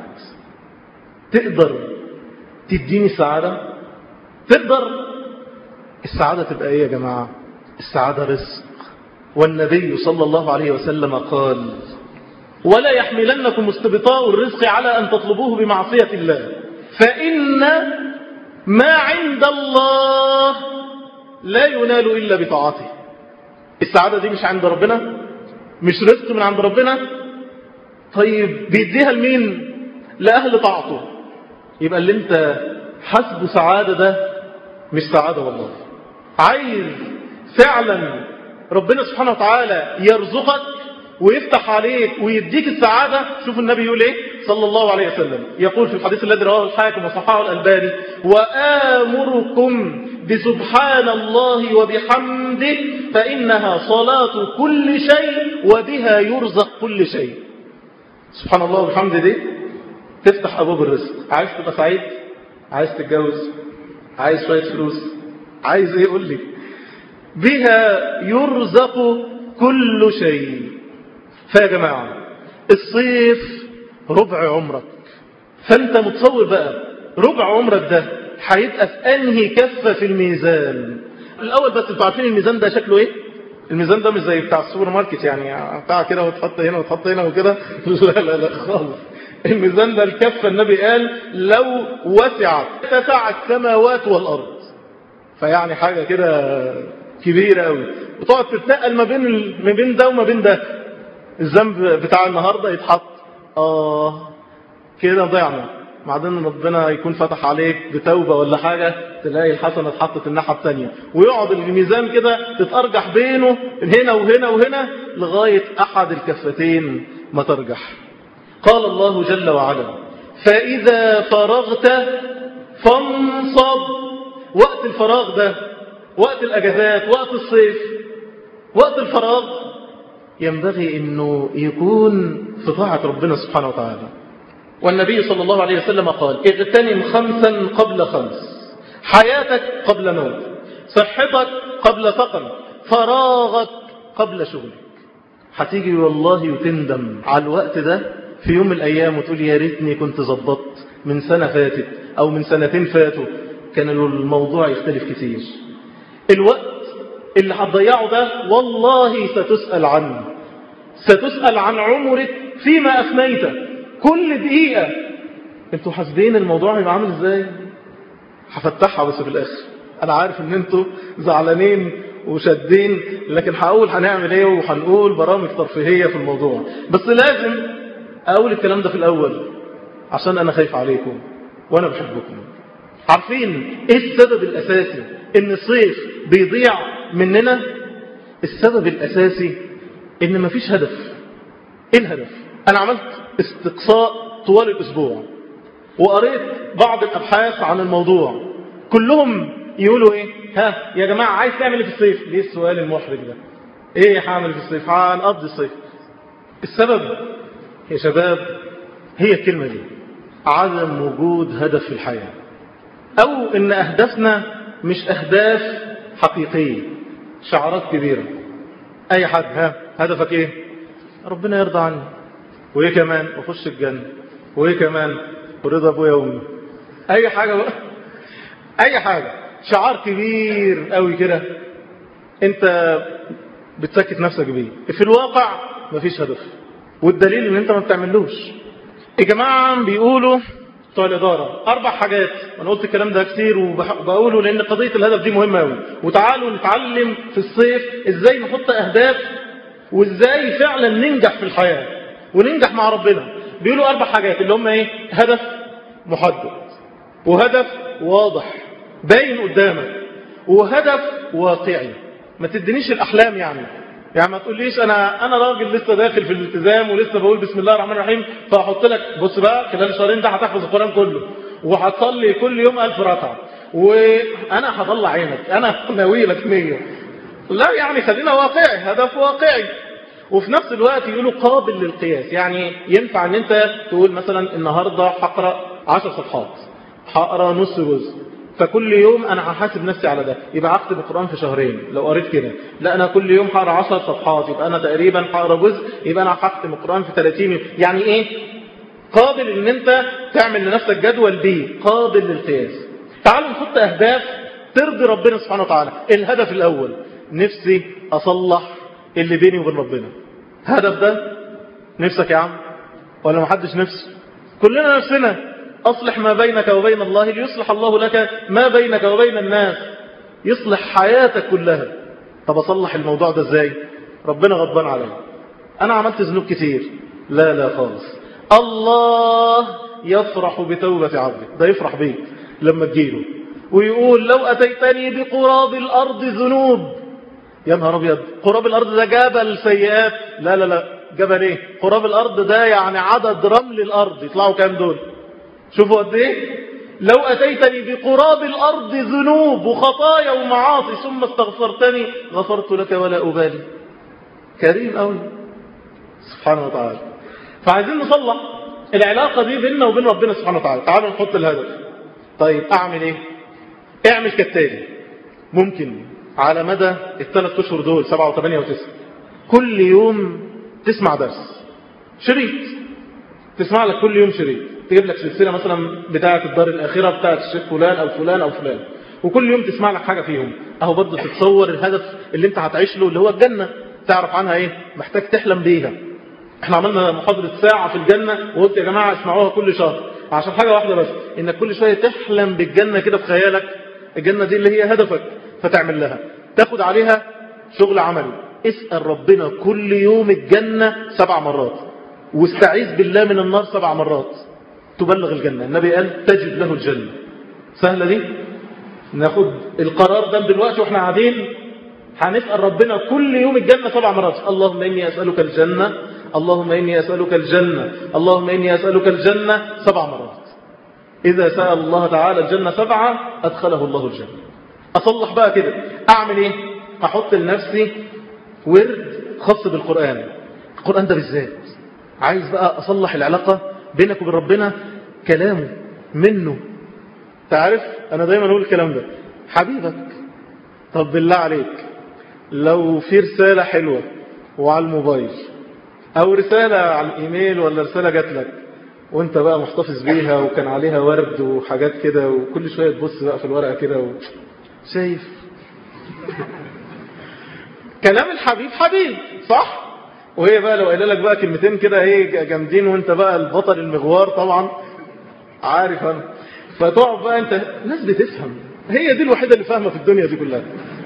تقدر تديني السعادة تقدر السعادة تبقى إيه يا جماعة السعادة رزق والنبي صلى الله عليه وسلم قال ولا يحملنكم استبطاء الرزق على أن تطلبوه بمعصية الله فإن ما عند الله لا ينال إلا بطاعته السعادة دي مش عند ربنا مش رزق من عند ربنا طيب بيديها لمين لأهل طاعته يبقى اللي انت حسب سعادة ده مش سعادة والله عايز فعلا ربنا سبحانه وتعالى يرزقك ويفتح عليك ويديك السعادة شوف النبي يقول ايه صلى الله عليه وسلم يقول في الحديث الذي رواه الحاكم وصححه الألباني وآمركم بسبحان الله وبحمده فإنها صلاة كل شيء وبها يرزق كل شيء سبحان الله وبحمده دي تفتح أبواب الرزق عايز تبقى سعيد عايز تتجوز عايز شوية فلوس عايز ايه قول لي بها يرزق كل شيء فيا جماعة الصيف ربع عمرك فانت متصور بقى ربع عمرك ده هيبقى في انهي كفة في الميزان الاول بس انتوا عارفين الميزان ده شكله ايه الميزان ده مش زي بتاع السوبر ماركت يعني بتاع كده وتحط هنا وتحط هنا وكده لا لا لا خالص الميزان ده الكفة النبي قال لو وسعت تسع السماوات والارض فيعني حاجة كده كبيرة قوي وتقعد تتنقل ما بين ما بين ده وما بين ده الذنب بتاع النهاردة يتحط اه كده ضيعنا بعدين ربنا يكون فتح عليك بتوبة ولا حاجة تلاقي الحسنة اتحطت الناحية الثانية ويقعد الميزان كده تتأرجح بينه هنا وهنا وهنا لغاية أحد الكفتين ما ترجح قال الله جل وعلا فإذا فرغت فانصب وقت الفراغ ده وقت الأجازات وقت الصيف وقت الفراغ ينبغي أنه يكون في طاعة ربنا سبحانه وتعالى والنبي صلى الله عليه وسلم قال اغتنم خمسا قبل خمس حياتك قبل موت صحتك قبل فقر فراغك قبل شغلك هتيجي والله وتندم على الوقت ده في يوم من الأيام وتقول يا ريتني كنت ظبطت من سنة فاتت أو من سنتين فاتوا كان الموضوع يختلف كثير الوقت اللي هتضيعه ده والله ستسأل عنه ستسأل عن عمرك فيما أفنيته كل دقيقة انتوا حاسبين الموضوع هيبقى عامل ازاي هفتحها بس في الاخر انا عارف ان انتوا زعلانين وشادين لكن هقول هنعمل ايه وهنقول برامج ترفيهية في الموضوع بس لازم اقول الكلام ده في الاول عشان انا خايف عليكم وانا بحبكم عارفين ايه السبب الاساسي ان الصيف بيضيع مننا السبب الاساسي ان مفيش هدف ايه الهدف انا عملت استقصاء طوال الاسبوع وقريت بعض الابحاث عن الموضوع كلهم يقولوا ايه ها يا جماعة عايز تعمل ايه في الصيف ليه السؤال المحرج ده ايه هعمل في الصيف هنقضي الصيف السبب يا شباب هي الكلمة دي عدم وجود هدف في الحياة او ان اهدافنا مش اهداف حقيقية شعارات كبيرة اي حد ها هدفك ايه ربنا يرضى عني وايه كمان اخش الجنة وايه كمان ورضا ابويا وامي اي حاجة بقى اي حاجة شعار كبير قوي كده انت بتسكت نفسك بيه في الواقع مفيش هدف والدليل ان انت ما بتعملوش الجماعة بيقولوا بتوع الإدارة أربع حاجات أنا قلت الكلام ده كتير وبقوله لأن قضية الهدف دي مهمة أوي وتعالوا نتعلم في الصيف إزاي نحط أهداف وإزاي فعلا ننجح في الحياة وننجح مع ربنا بيقولوا أربع حاجات اللي هم إيه هدف محدد وهدف واضح باين قدامك وهدف واقعي ما تدينيش الأحلام يعني يعني ما تقوليش انا انا راجل لسه داخل في الالتزام ولسه بقول بسم الله الرحمن الرحيم فاحط لك بص بقى خلال الشهرين ده هتحفظ القران كله وهتصلي كل يوم ألف ركعه وانا هطلع عينك انا ناوي لك نيه لا يعني خلينا واقعي هدف واقعي وفي نفس الوقت يقولوا قابل للقياس يعني ينفع ان انت تقول مثلا النهارده هقرا 10 صفحات هقرا نص جزء فكل يوم انا هحاسب نفسي على ده يبقى هختم القرآن في شهرين لو قريت كده لا انا كل يوم هقرا 10 صفحات يبقى انا تقريبا هقرا جزء يبقى انا هختم القرآن في 30 يوم يعني ايه قابل ان انت تعمل لنفسك جدول بيه قابل للقياس تعالوا نحط اهداف ترضي ربنا سبحانه وتعالى الهدف الاول نفسي اصلح اللي بيني وبين ربنا هدف ده نفسك يا عم ولا محدش نفسه كلنا نفسنا أصلح ما بينك وبين الله ليصلح الله لك ما بينك وبين الناس يصلح حياتك كلها طب أصلح الموضوع ده ازاي ربنا غضبان علي أنا عملت ذنوب كتير لا لا خالص الله يفرح بتوبة عبده ده يفرح بيك لما تجيله ويقول لو أتيتني بقراب الأرض ذنوب يا نهار أبيض قراب الأرض ده جبل سيئات لا لا لا جبل ايه قراب الأرض ده يعني عدد رمل الأرض يطلعوا كام دول شوفوا قد ايه لو أتيتني بقراب الأرض ذنوب وخطايا ومعاصي ثم استغفرتني غفرت لك ولا أبالي كريم أوي سبحانه وتعالى فعايزين نصلح العلاقة دي بيننا وبين ربنا سبحانه وتعالى تعالوا نحط الهدف طيب أعمل إيه اعمل كالتالي ممكن على مدى الثلاث أشهر دول سبعة وثمانية وتسعة كل يوم تسمع درس شريط تسمع لك كل يوم شريط تجيب لك سلسلة مثلا بتاعة الدار الآخرة بتاعة الشيخ فلان أو فلان أو فلان وكل يوم تسمع لك حاجة فيهم أهو برضه تتصور الهدف اللي انت هتعيش له اللي هو الجنة تعرف عنها ايه محتاج تحلم بيها احنا عملنا محاضرة ساعة في الجنة وقلت يا جماعة اسمعوها كل شهر عشان حاجة واحدة بس انك كل شوية تحلم بالجنة كده في خيالك الجنة دي اللي هي هدفك فتعمل لها تاخد عليها شغل عملي اسأل ربنا كل يوم الجنة سبع مرات واستعيذ بالله من النار سبع مرات تبلغ الجنة النبي قال تجد له الجنة سهلة دي ناخد القرار ده دلوقتي واحنا قاعدين هنسأل ربنا كل يوم الجنة سبع مرات اللهم إني أسألك الجنة اللهم إني أسألك الجنة اللهم إني أسألك الجنة سبع مرات إذا سأل الله تعالى الجنة سبعة أدخله الله الجنة أصلح بقى كده أعمل إيه أحط لنفسي ورد خاص بالقرآن القرآن ده بالذات عايز بقى أصلح العلاقة بينك وبين ربنا كلامه منه تعرف أنا دايما أقول الكلام ده حبيبك طب بالله عليك لو في رسالة حلوة وعلى الموبايل أو رسالة على الإيميل ولا رسالة جات لك وانت بقى محتفظ بيها وكان عليها ورد وحاجات كده وكل شوية تبص بقى في الورقة كده و... شايف كلام الحبيب حبيب صح وهي بقى لو قايله لك بقى كلمتين كده ايه جامدين وانت بقى البطل المغوار طبعا عارف انا فتقعد بقى انت ناس بتفهم هي دي الوحيدة اللي فاهمة في الدنيا دي كلها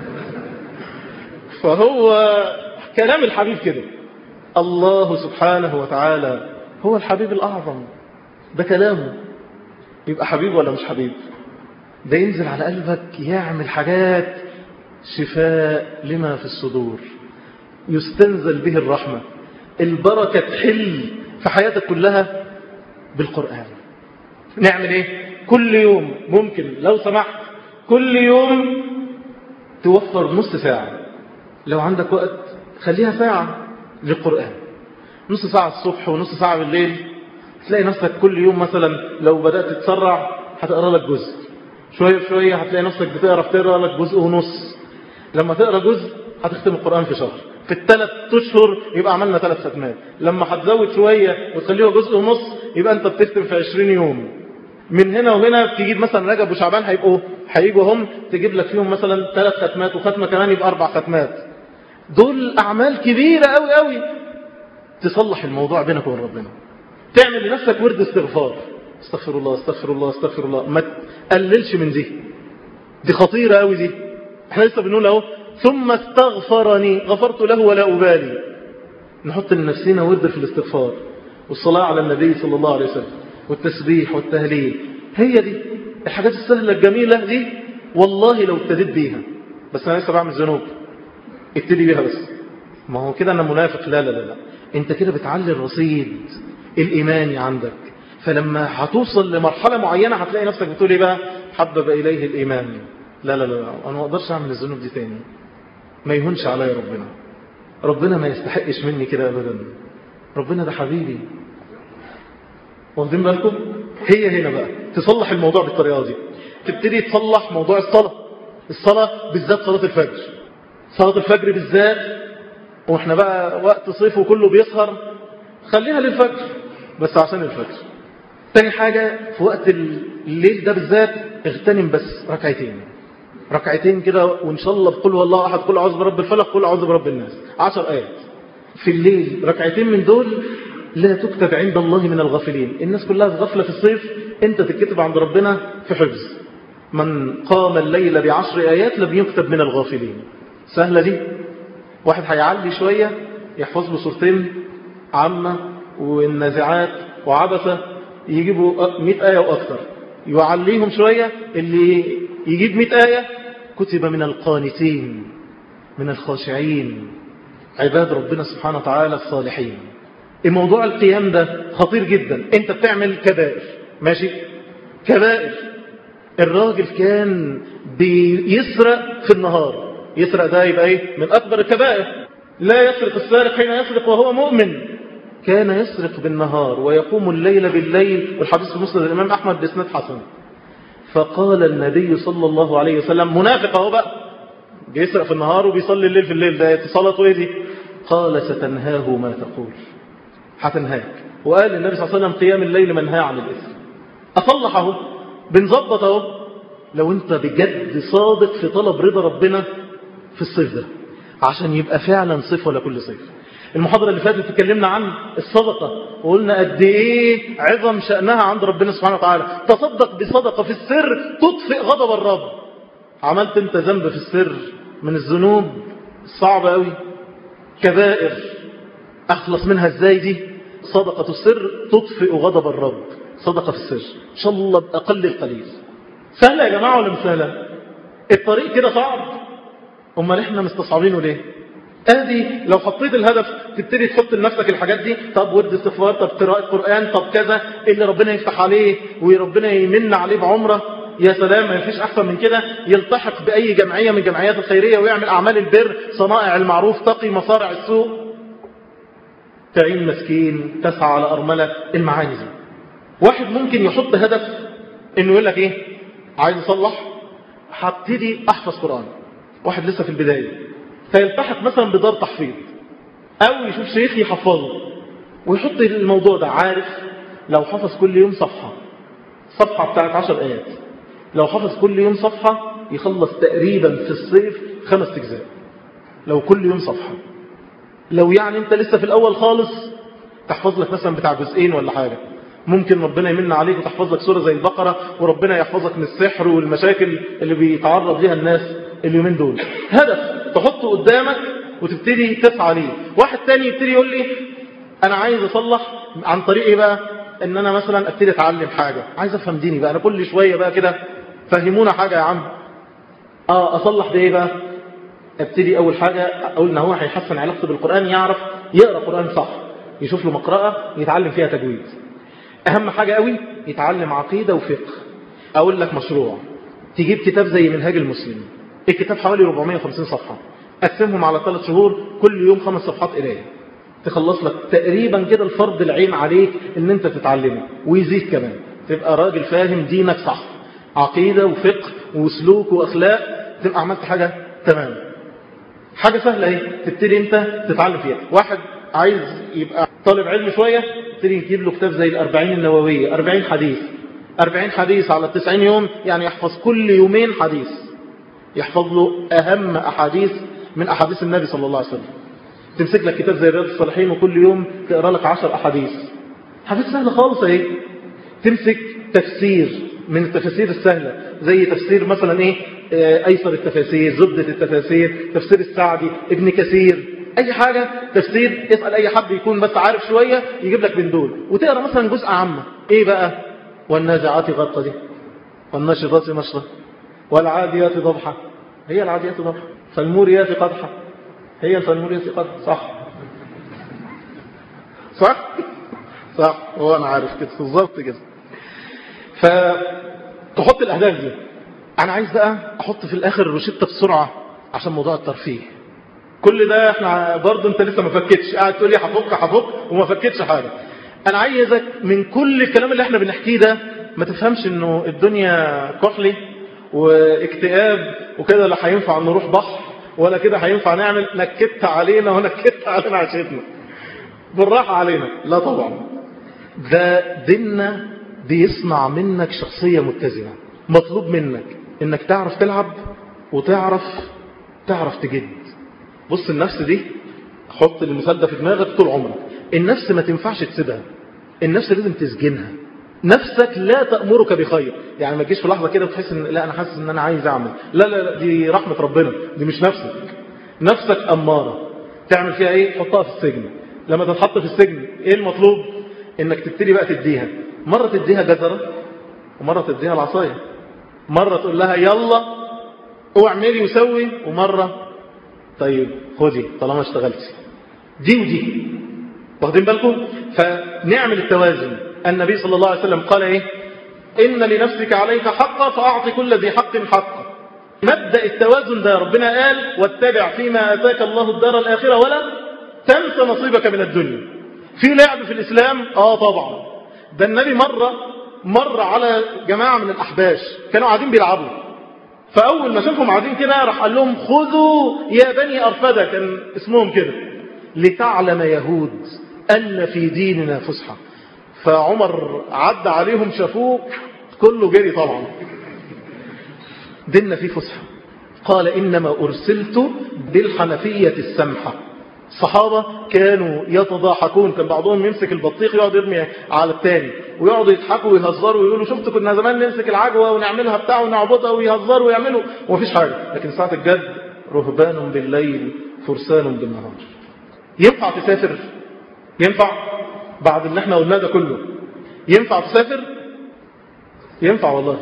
فهو كلام الحبيب كده الله سبحانه وتعالى هو الحبيب الأعظم ده كلامه يبقى حبيب ولا مش حبيب ده ينزل على قلبك يعمل حاجات شفاء لما في الصدور يستنزل به الرحمة البركة تحل في حياتك كلها بالقرآن نعمل ايه كل يوم ممكن لو سمحت كل يوم توفر نص ساعة لو عندك وقت خليها ساعة للقرآن نص ساعة الصبح ونص ساعة بالليل تلاقي نفسك كل يوم مثلا لو بدأت تتسرع هتقرأ لك جزء شوية شوية هتلاقي نفسك بتقرأ تقرأ لك جزء ونص لما تقرأ جزء هتختم القرآن في شهر في الثلاث اشهر يبقى عملنا ثلاث ختمات لما هتزود شوية وتخليه جزء ونص يبقى انت بتختم في 20 يوم من هنا وهنا تجيب مثلا رجب وشعبان هيبقوا هيجوا هم تجيب لك فيهم مثلا ثلاث ختمات وختمة كمان يبقى أربع ختمات دول أعمال كبيرة قوي قوي تصلح الموضوع بينك وبين ربنا تعمل لنفسك ورد استغفار استغفر الله استغفر الله استغفر الله ما تقللش من دي دي خطيرة قوي دي احنا لسه بنقول اهو ثم استغفرني غفرت له ولا أبالي نحط لنفسنا ورد في الاستغفار والصلاة على النبي صلى الله عليه وسلم والتسبيح والتهليل هي دي الحاجات السهلة الجميلة دي والله لو ابتديت بيها بس أنا لسه بعمل ذنوب ابتدي بيها بس ما هو كده أنا منافق لا لا لا لا أنت كده بتعلي الرصيد الإيماني عندك فلما هتوصل لمرحلة معينة هتلاقي نفسك بتقول ايه بقى حبب إليه الإيمان لا لا لا أنا ما أقدرش أعمل الذنوب دي تاني ما يهونش عليا ربنا ربنا ما يستحقش مني كده أبدا ربنا ده حبيبي واخدين بالكم هي هنا بقى تصلح الموضوع بالطريقة دي تبتدي تصلح موضوع الصلاة الصلاة بالذات صلاة الفجر صلاة الفجر بالذات واحنا بقى وقت صيف وكله بيسهر خليها للفجر بس عشان الفجر تاني حاجة في وقت الليل ده بالذات اغتنم بس ركعتين ركعتين كده وان شاء الله بقول والله احد قل اعوذ برب الفلق قل اعوذ برب الناس عشر ايات في الليل ركعتين من دول لا تكتب عند الله من الغافلين الناس كلها في غفلة في الصيف انت تكتب عند ربنا في حفظ من قام الليل بعشر آيات لم يكتب من الغافلين سهلة دي واحد هيعلي شوية يحفظ له صورتين عامة والنازعات وعبثة يجيبوا 100 آية وأكثر يعليهم شوية اللي يجيب 100 آية كتب من القانتين من الخاشعين عباد ربنا سبحانه وتعالى الصالحين الموضوع القيام ده خطير جدا انت بتعمل كبائر ماشي كبائر الراجل كان بيسرق في النهار يسرق ده يبقى ايه من اكبر الكبائر لا يسرق السارق حين يسرق وهو مؤمن كان يسرق بالنهار ويقوم الليل بالليل والحديث في مسند الامام احمد باسناد حسن فقال النبي صلى الله عليه وسلم منافق اهو بقى بيسرق في النهار وبيصلي الليل في الليل ده صلاته ايه دي قال ستنهاه ما تقول هتنهاك وقال النبي صلى الله عليه وسلم قيام الليل منهى عن الإثم أصلح اهو بنظبط اهو لو انت بجد صادق في طلب رضا ربنا في الصيف ده عشان يبقى فعلا صيف ولا كل صيف المحاضرة اللي فاتت اتكلمنا عن الصدقة وقلنا قد ايه عظم شأنها عند ربنا سبحانه وتعالى تصدق بصدقة في السر تطفئ غضب الرب عملت انت ذنب في السر من الذنوب الصعبة قوي كبائر اخلص منها ازاي دي صدقة السر تطفئ غضب الرب صدقة في السر ان شاء الله بأقل القليل سهلة يا جماعة ولا مش سهلة الطريق كده صعب امال احنا مستصعبينه ليه ادي لو حطيت الهدف تبتدي تحط لنفسك الحاجات دي طب ورد استغفار طب قراءة قرآن طب كذا اللي ربنا يفتح عليه وربنا يمن عليه بعمرة يا سلام ما فيش احسن من كده يلتحق باي جمعية من الجمعيات الخيرية ويعمل اعمال البر صنائع المعروف تقي مصارع السوء تعين مسكين تسعى على ارملة المعاني دي واحد ممكن يحط هدف انه يقول لك ايه عايز اصلح هبتدي احفظ قرآن واحد لسه في البداية فيلتحق مثلا بدار تحفيظ او يشوف شيخ يحفظه ويحط الموضوع ده عارف لو حفظ كل يوم صفحة صفحة بتاعت عشر ايات لو حفظ كل يوم صفحة يخلص تقريبا في الصيف خمس اجزاء لو كل يوم صفحة لو يعني انت لسه في الاول خالص تحفظ لك مثلا بتاع جزئين ولا حاجة ممكن ربنا يمن عليك وتحفظ لك سورة زي البقرة وربنا يحفظك من السحر والمشاكل اللي بيتعرض لها الناس اليومين دول هدف تحطه قدامك وتبتدي تسعى ليه واحد تاني يبتدي يقول لي انا عايز اصلح عن طريق ايه بقى ان انا مثلا ابتدي اتعلم حاجة عايز افهم ديني بقى انا كل شوية بقى كده فهمونا حاجة يا عم اه اصلح بايه بقى ابتدي اول حاجة اقول ان هو هيحسن علاقته بالقرآن يعرف يقرأ قرآن صح يشوف له مقرأة يتعلم فيها تجويد اهم حاجة قوي يتعلم عقيدة وفقه اقول لك مشروع تجيب كتاب زي منهاج المسلم الكتاب حوالي 450 صفحة قسمهم على ثلاث شهور كل يوم خمس صفحات قرايه تخلص لك تقريبا كده الفرض العين عليك ان انت تتعلمه ويزيد كمان تبقى راجل فاهم دينك صح عقيدة وفقه وسلوك واخلاق تبقى عملت حاجة تمام حاجة سهلة اهي تبتدي انت تتعلم فيها واحد عايز يبقى طالب علم شوية تبتدي تجيب له كتاب زي الأربعين النووية أربعين حديث أربعين حديث على التسعين يوم يعني يحفظ كل يومين حديث يحفظ له أهم أحاديث من أحاديث النبي صلى الله عليه وسلم تمسك لك كتاب زي رياض الصالحين وكل يوم تقرأ لك عشر أحاديث حديث سهلة خالص اهي تمسك تفسير من التفاسير السهلة زي تفسير مثلا ايه ايسر التفاسير زبدة التفاسير تفسير السعدي ابن كثير اي حاجة تفسير اسأل اي حد يكون بس عارف شوية يجيب لك من دول وتقرأ مثلا جزء عامة ايه بقى والنازعات غرقة دي والنشطات نشرة والعاديات ضبحة هي العاديات ضبحة فالموريات قدحة هي الفالموريات قدحة صح صح صح هو انا عارف كده بالظبط كده فتحط الاهداف دي انا عايز بقى احط في الاخر روشته بسرعه عشان موضوع الترفيه كل ده احنا برضه انت لسه ما فكتش قاعد تقول لي هفك هفك وما فكتش حاجه انا عايزك من كل الكلام اللي احنا بنحكيه ده ما تفهمش انه الدنيا كحلي واكتئاب وكده لا هينفع نروح بحر ولا كده هينفع نعمل نكت علينا ونكت علينا عشتنا بالراحه علينا لا طبعا ده ديننا بيصنع منك شخصية متزنة مطلوب منك انك تعرف تلعب وتعرف تعرف تجد بص النفس دي حط المثال ده في دماغك طول عمرك النفس ما تنفعش تسيبها النفس لازم تسجنها نفسك لا تأمرك بخير يعني ما تجيش في لحظة كده وتحس ان لا انا حاسس ان انا عايز اعمل لا لا, لا دي رحمة ربنا دي مش نفسك نفسك أمارة تعمل فيها ايه حطها في السجن لما تتحط في السجن ايه المطلوب انك تبتدي بقى تديها مرة تديها جزرة ومرة تديها العصاية مرة تقول لها يلا واعملي وسوي ومرة طيب خدي طالما اشتغلتي دي ودي واخدين بالكم فنعمل التوازن النبي صلى الله عليه وسلم قال ايه ان لنفسك عليك حقا فاعطي كل ذي حق حقا مبدأ التوازن ده ربنا قال واتبع فيما اتاك الله الدار الاخرة ولا تنسى نصيبك من الدنيا في لعب في الاسلام اه طبعا ده النبي مرة مر على جماعة من الأحباش كانوا قاعدين بيلعبوا فأول ما شافهم قاعدين كده راح قال لهم خذوا يا بني أرفدة كان اسمهم كده لتعلم يهود أن في ديننا فسحة فعمر عدى عليهم شافوه كله جري طبعا ديننا فيه فسحة قال إنما أرسلت بالحنفية السمحة الصحابة كانوا يتضاحكون كان بعضهم يمسك البطيخ يقعد يرمي على التاني ويقعدوا يضحكوا ويهزروا ويقولوا شفتوا كنا زمان نمسك العجوة ونعملها بتاع ونعبطها ويهزروا ويعملوا ومفيش حاجة لكن ساعة الجد رهبان بالليل فرسان بالنهار ينفع تسافر ينفع بعد اللي احنا قلناه ده كله ينفع تسافر ينفع والله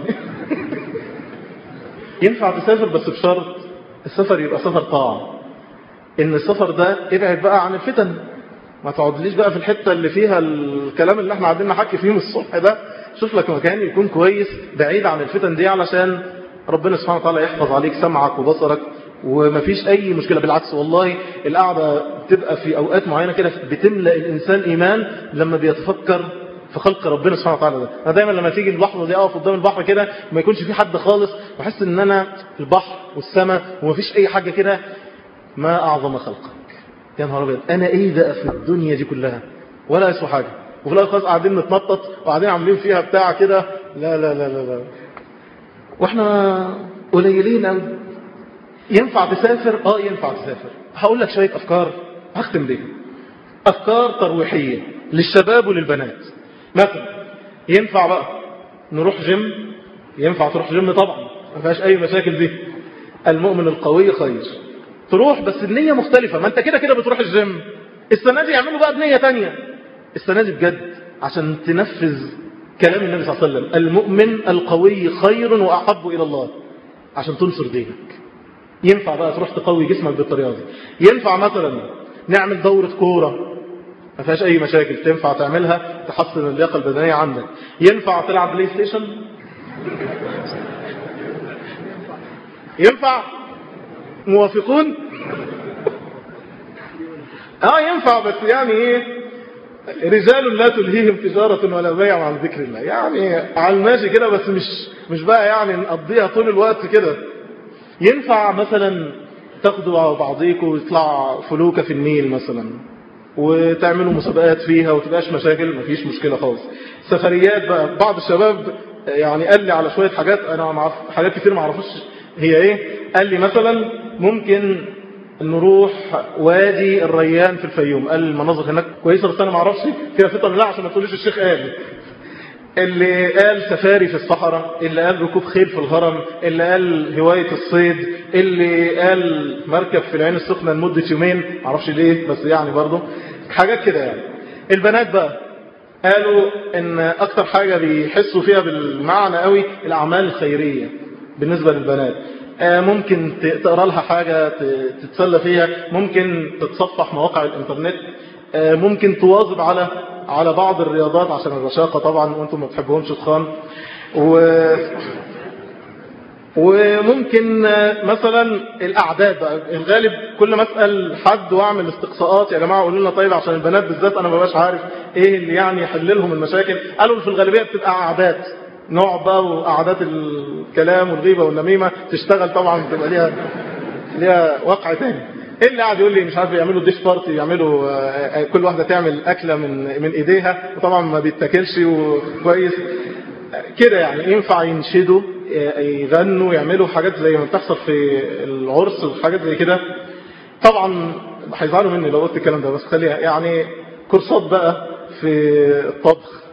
ينفع تسافر بس بشرط السفر يبقى سفر طاعة ان السفر ده ابعد بقى عن الفتن ما تقعدليش بقى في الحتة اللي فيها الكلام اللي احنا قاعدين نحكي فيه من الصبح ده شوف لك مكان يكون كويس بعيد عن الفتن دي علشان ربنا سبحانه وتعالى يحفظ عليك سمعك وبصرك ومفيش اي مشكلة بالعكس والله القعدة بتبقى في اوقات معينة كده بتملأ الانسان ايمان لما بيتفكر في خلق ربنا سبحانه وتعالى ده انا دايما لما تيجي اللحظه دي اقف قدام البحر كده وما يكونش في حد خالص بحس ان انا البحر والسماء ومفيش اي حاجه كده ما اعظم خلقك يا نهار ابيض انا ايه بقى في الدنيا دي كلها ولا يسوى حاجه وفي الاخر خلاص قاعدين نتنطط وقاعدين عاملين فيها بتاع كده لا لا لا لا لا واحنا قليلين قوي ينفع تسافر اه ينفع تسافر هقول لك شويه افكار هختم بيها افكار ترويحيه للشباب وللبنات مثلا ينفع بقى نروح جيم ينفع تروح جيم طبعا ما فيهاش اي مشاكل دي المؤمن القوي خير تروح بس النية مختلفة ما انت كده كده بتروح الجيم السنة دي يعملوا بقى بنية تانية السنة دي بجد عشان تنفذ كلام النبي صلى الله عليه وسلم المؤمن القوي خير وأحب إلى الله عشان تنصر دينك ينفع بقى تروح تقوي جسمك بالطريقة دي ينفع مثلا نعمل دورة كورة ما فيهاش اي مشاكل تنفع تعملها تحسن اللياقه البدنيه عندك ينفع تلعب بلاي ستيشن ينفع موافقون اه ينفع بس يعني ايه رجال لا تلهيهم تجارة ولا بيع عن ذكر الله يعني على الماشي كده بس مش مش بقى يعني نقضيها طول الوقت كده ينفع مثلا تاخدوا بعضيكم ويطلع فلوكة في النيل مثلا وتعملوا مسابقات فيها وتبقاش مشاكل مفيش مشكلة خالص سفريات بقى بعض الشباب يعني قال لي على شوية حاجات انا معرف حاجات كتير ما اعرفش هي ايه قال لي مثلا ممكن نروح وادي الريان في الفيوم قال المناظر هناك كويسة بس انا ما اعرفش فيها فتن لا عشان ما تقوليش الشيخ قال اللي قال سفاري في الصحراء اللي قال ركوب خيل في الهرم اللي قال هواية الصيد اللي قال مركب في العين السخنة لمدة يومين معرفش ليه بس يعني برضه حاجات كده يعني البنات بقى قالوا ان اكتر حاجة بيحسوا فيها بالمعنى قوي الاعمال الخيرية بالنسبة للبنات ممكن تقرا لها حاجة تتسلى فيها ممكن تتصفح مواقع الانترنت ممكن تواظب على على بعض الرياضات عشان الرشاقة طبعا وانتم ما بتحبوهمش تخان و وممكن مثلا الاعداد بقى الغالب كل ما اسال حد واعمل استقصاءات يا جماعه قولوا لنا طيب عشان البنات بالذات انا ما بقاش عارف ايه اللي يعني يحل لهم المشاكل قالوا في الغالبيه بتبقى قعدات نوع بقى وقعدات الكلام والغيبه والنميمه تشتغل طبعا بتبقى ليها ليها وقع تاني ايه اللي قاعد يقول لي مش عارف يعملوا ديش بارتي يعملوا كل واحده تعمل اكله من من ايديها وطبعا ما بيتاكلش وكويس كده يعني ينفع ينشدوا يغنوا يعملوا حاجات زي ما بتحصل في العرس وحاجات زي كده طبعا هيزعلوا مني لو قلت الكلام ده بس خليها يعني كورسات بقى في الطبخ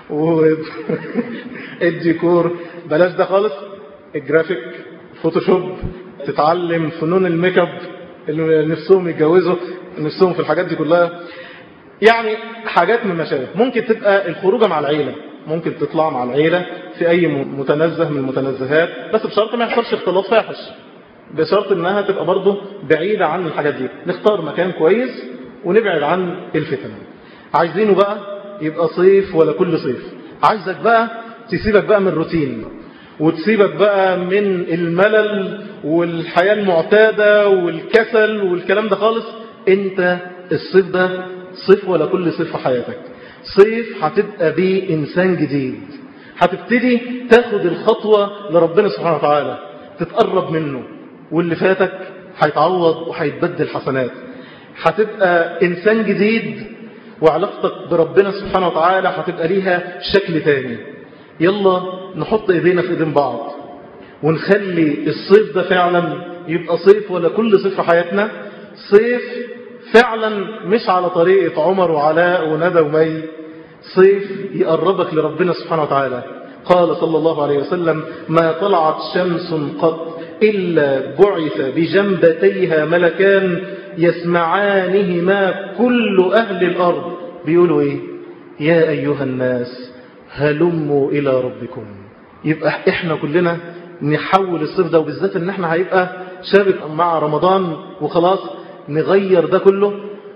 والديكور بلاش ده خالص الجرافيك فوتوشوب تتعلم فنون الميك اب اللي نفسهم يتجوزوا نفسهم في الحاجات دي كلها يعني حاجات من المشاغل ممكن تبقى الخروجه مع العيله ممكن تطلع مع العيلة في أي متنزه من المتنزهات بس بشرط ما يحصلش اختلاط فاحش بشرط انها تبقى برضه بعيدة عن الحاجات دي نختار مكان كويس ونبعد عن الفتن عايزينه بقى يبقى صيف ولا كل صيف عايزك بقى تسيبك بقى من الروتين وتسيبك بقى من الملل والحياة المعتادة والكسل والكلام ده خالص انت الصيف ده صيف ولا كل صيف في حياتك صيف هتبقى بيه إنسان جديد هتبتدي تاخد الخطوة لربنا سبحانه وتعالى تتقرب منه واللي فاتك هيتعوض وهيتبدل حسنات هتبقى إنسان جديد وعلاقتك بربنا سبحانه وتعالى هتبقى ليها شكل تاني يلا نحط ايدينا في ايدين بعض ونخلي الصيف ده فعلا يبقى صيف ولا كل صيف في حياتنا صيف فعلا مش على طريقة عمر وعلاء وندى ومي صيف يقربك لربنا سبحانه وتعالى قال صلى الله عليه وسلم ما طلعت شمس قط إلا بعث بجنبتيها ملكان يسمعانهما كل أهل الأرض بيقولوا إيه يا أيها الناس هلموا إلى ربكم يبقى إحنا كلنا نحول الصيف ده وبالذات إن إحنا هيبقى شابك مع رمضان وخلاص نغير ده كله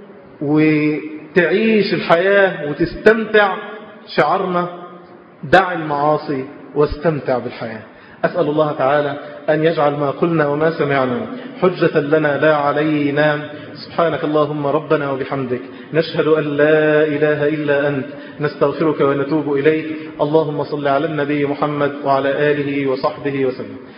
وتعيش الحياة وتستمتع شعارنا دع المعاصي واستمتع بالحياة أسأل الله تعالى أن يجعل ما قلنا وما سمعنا حجة لنا لا علينا سبحانك اللهم ربنا وبحمدك نشهد أن لا إله إلا أنت نستغفرك ونتوب إليك اللهم صل على النبي محمد وعلى آله وصحبه وسلم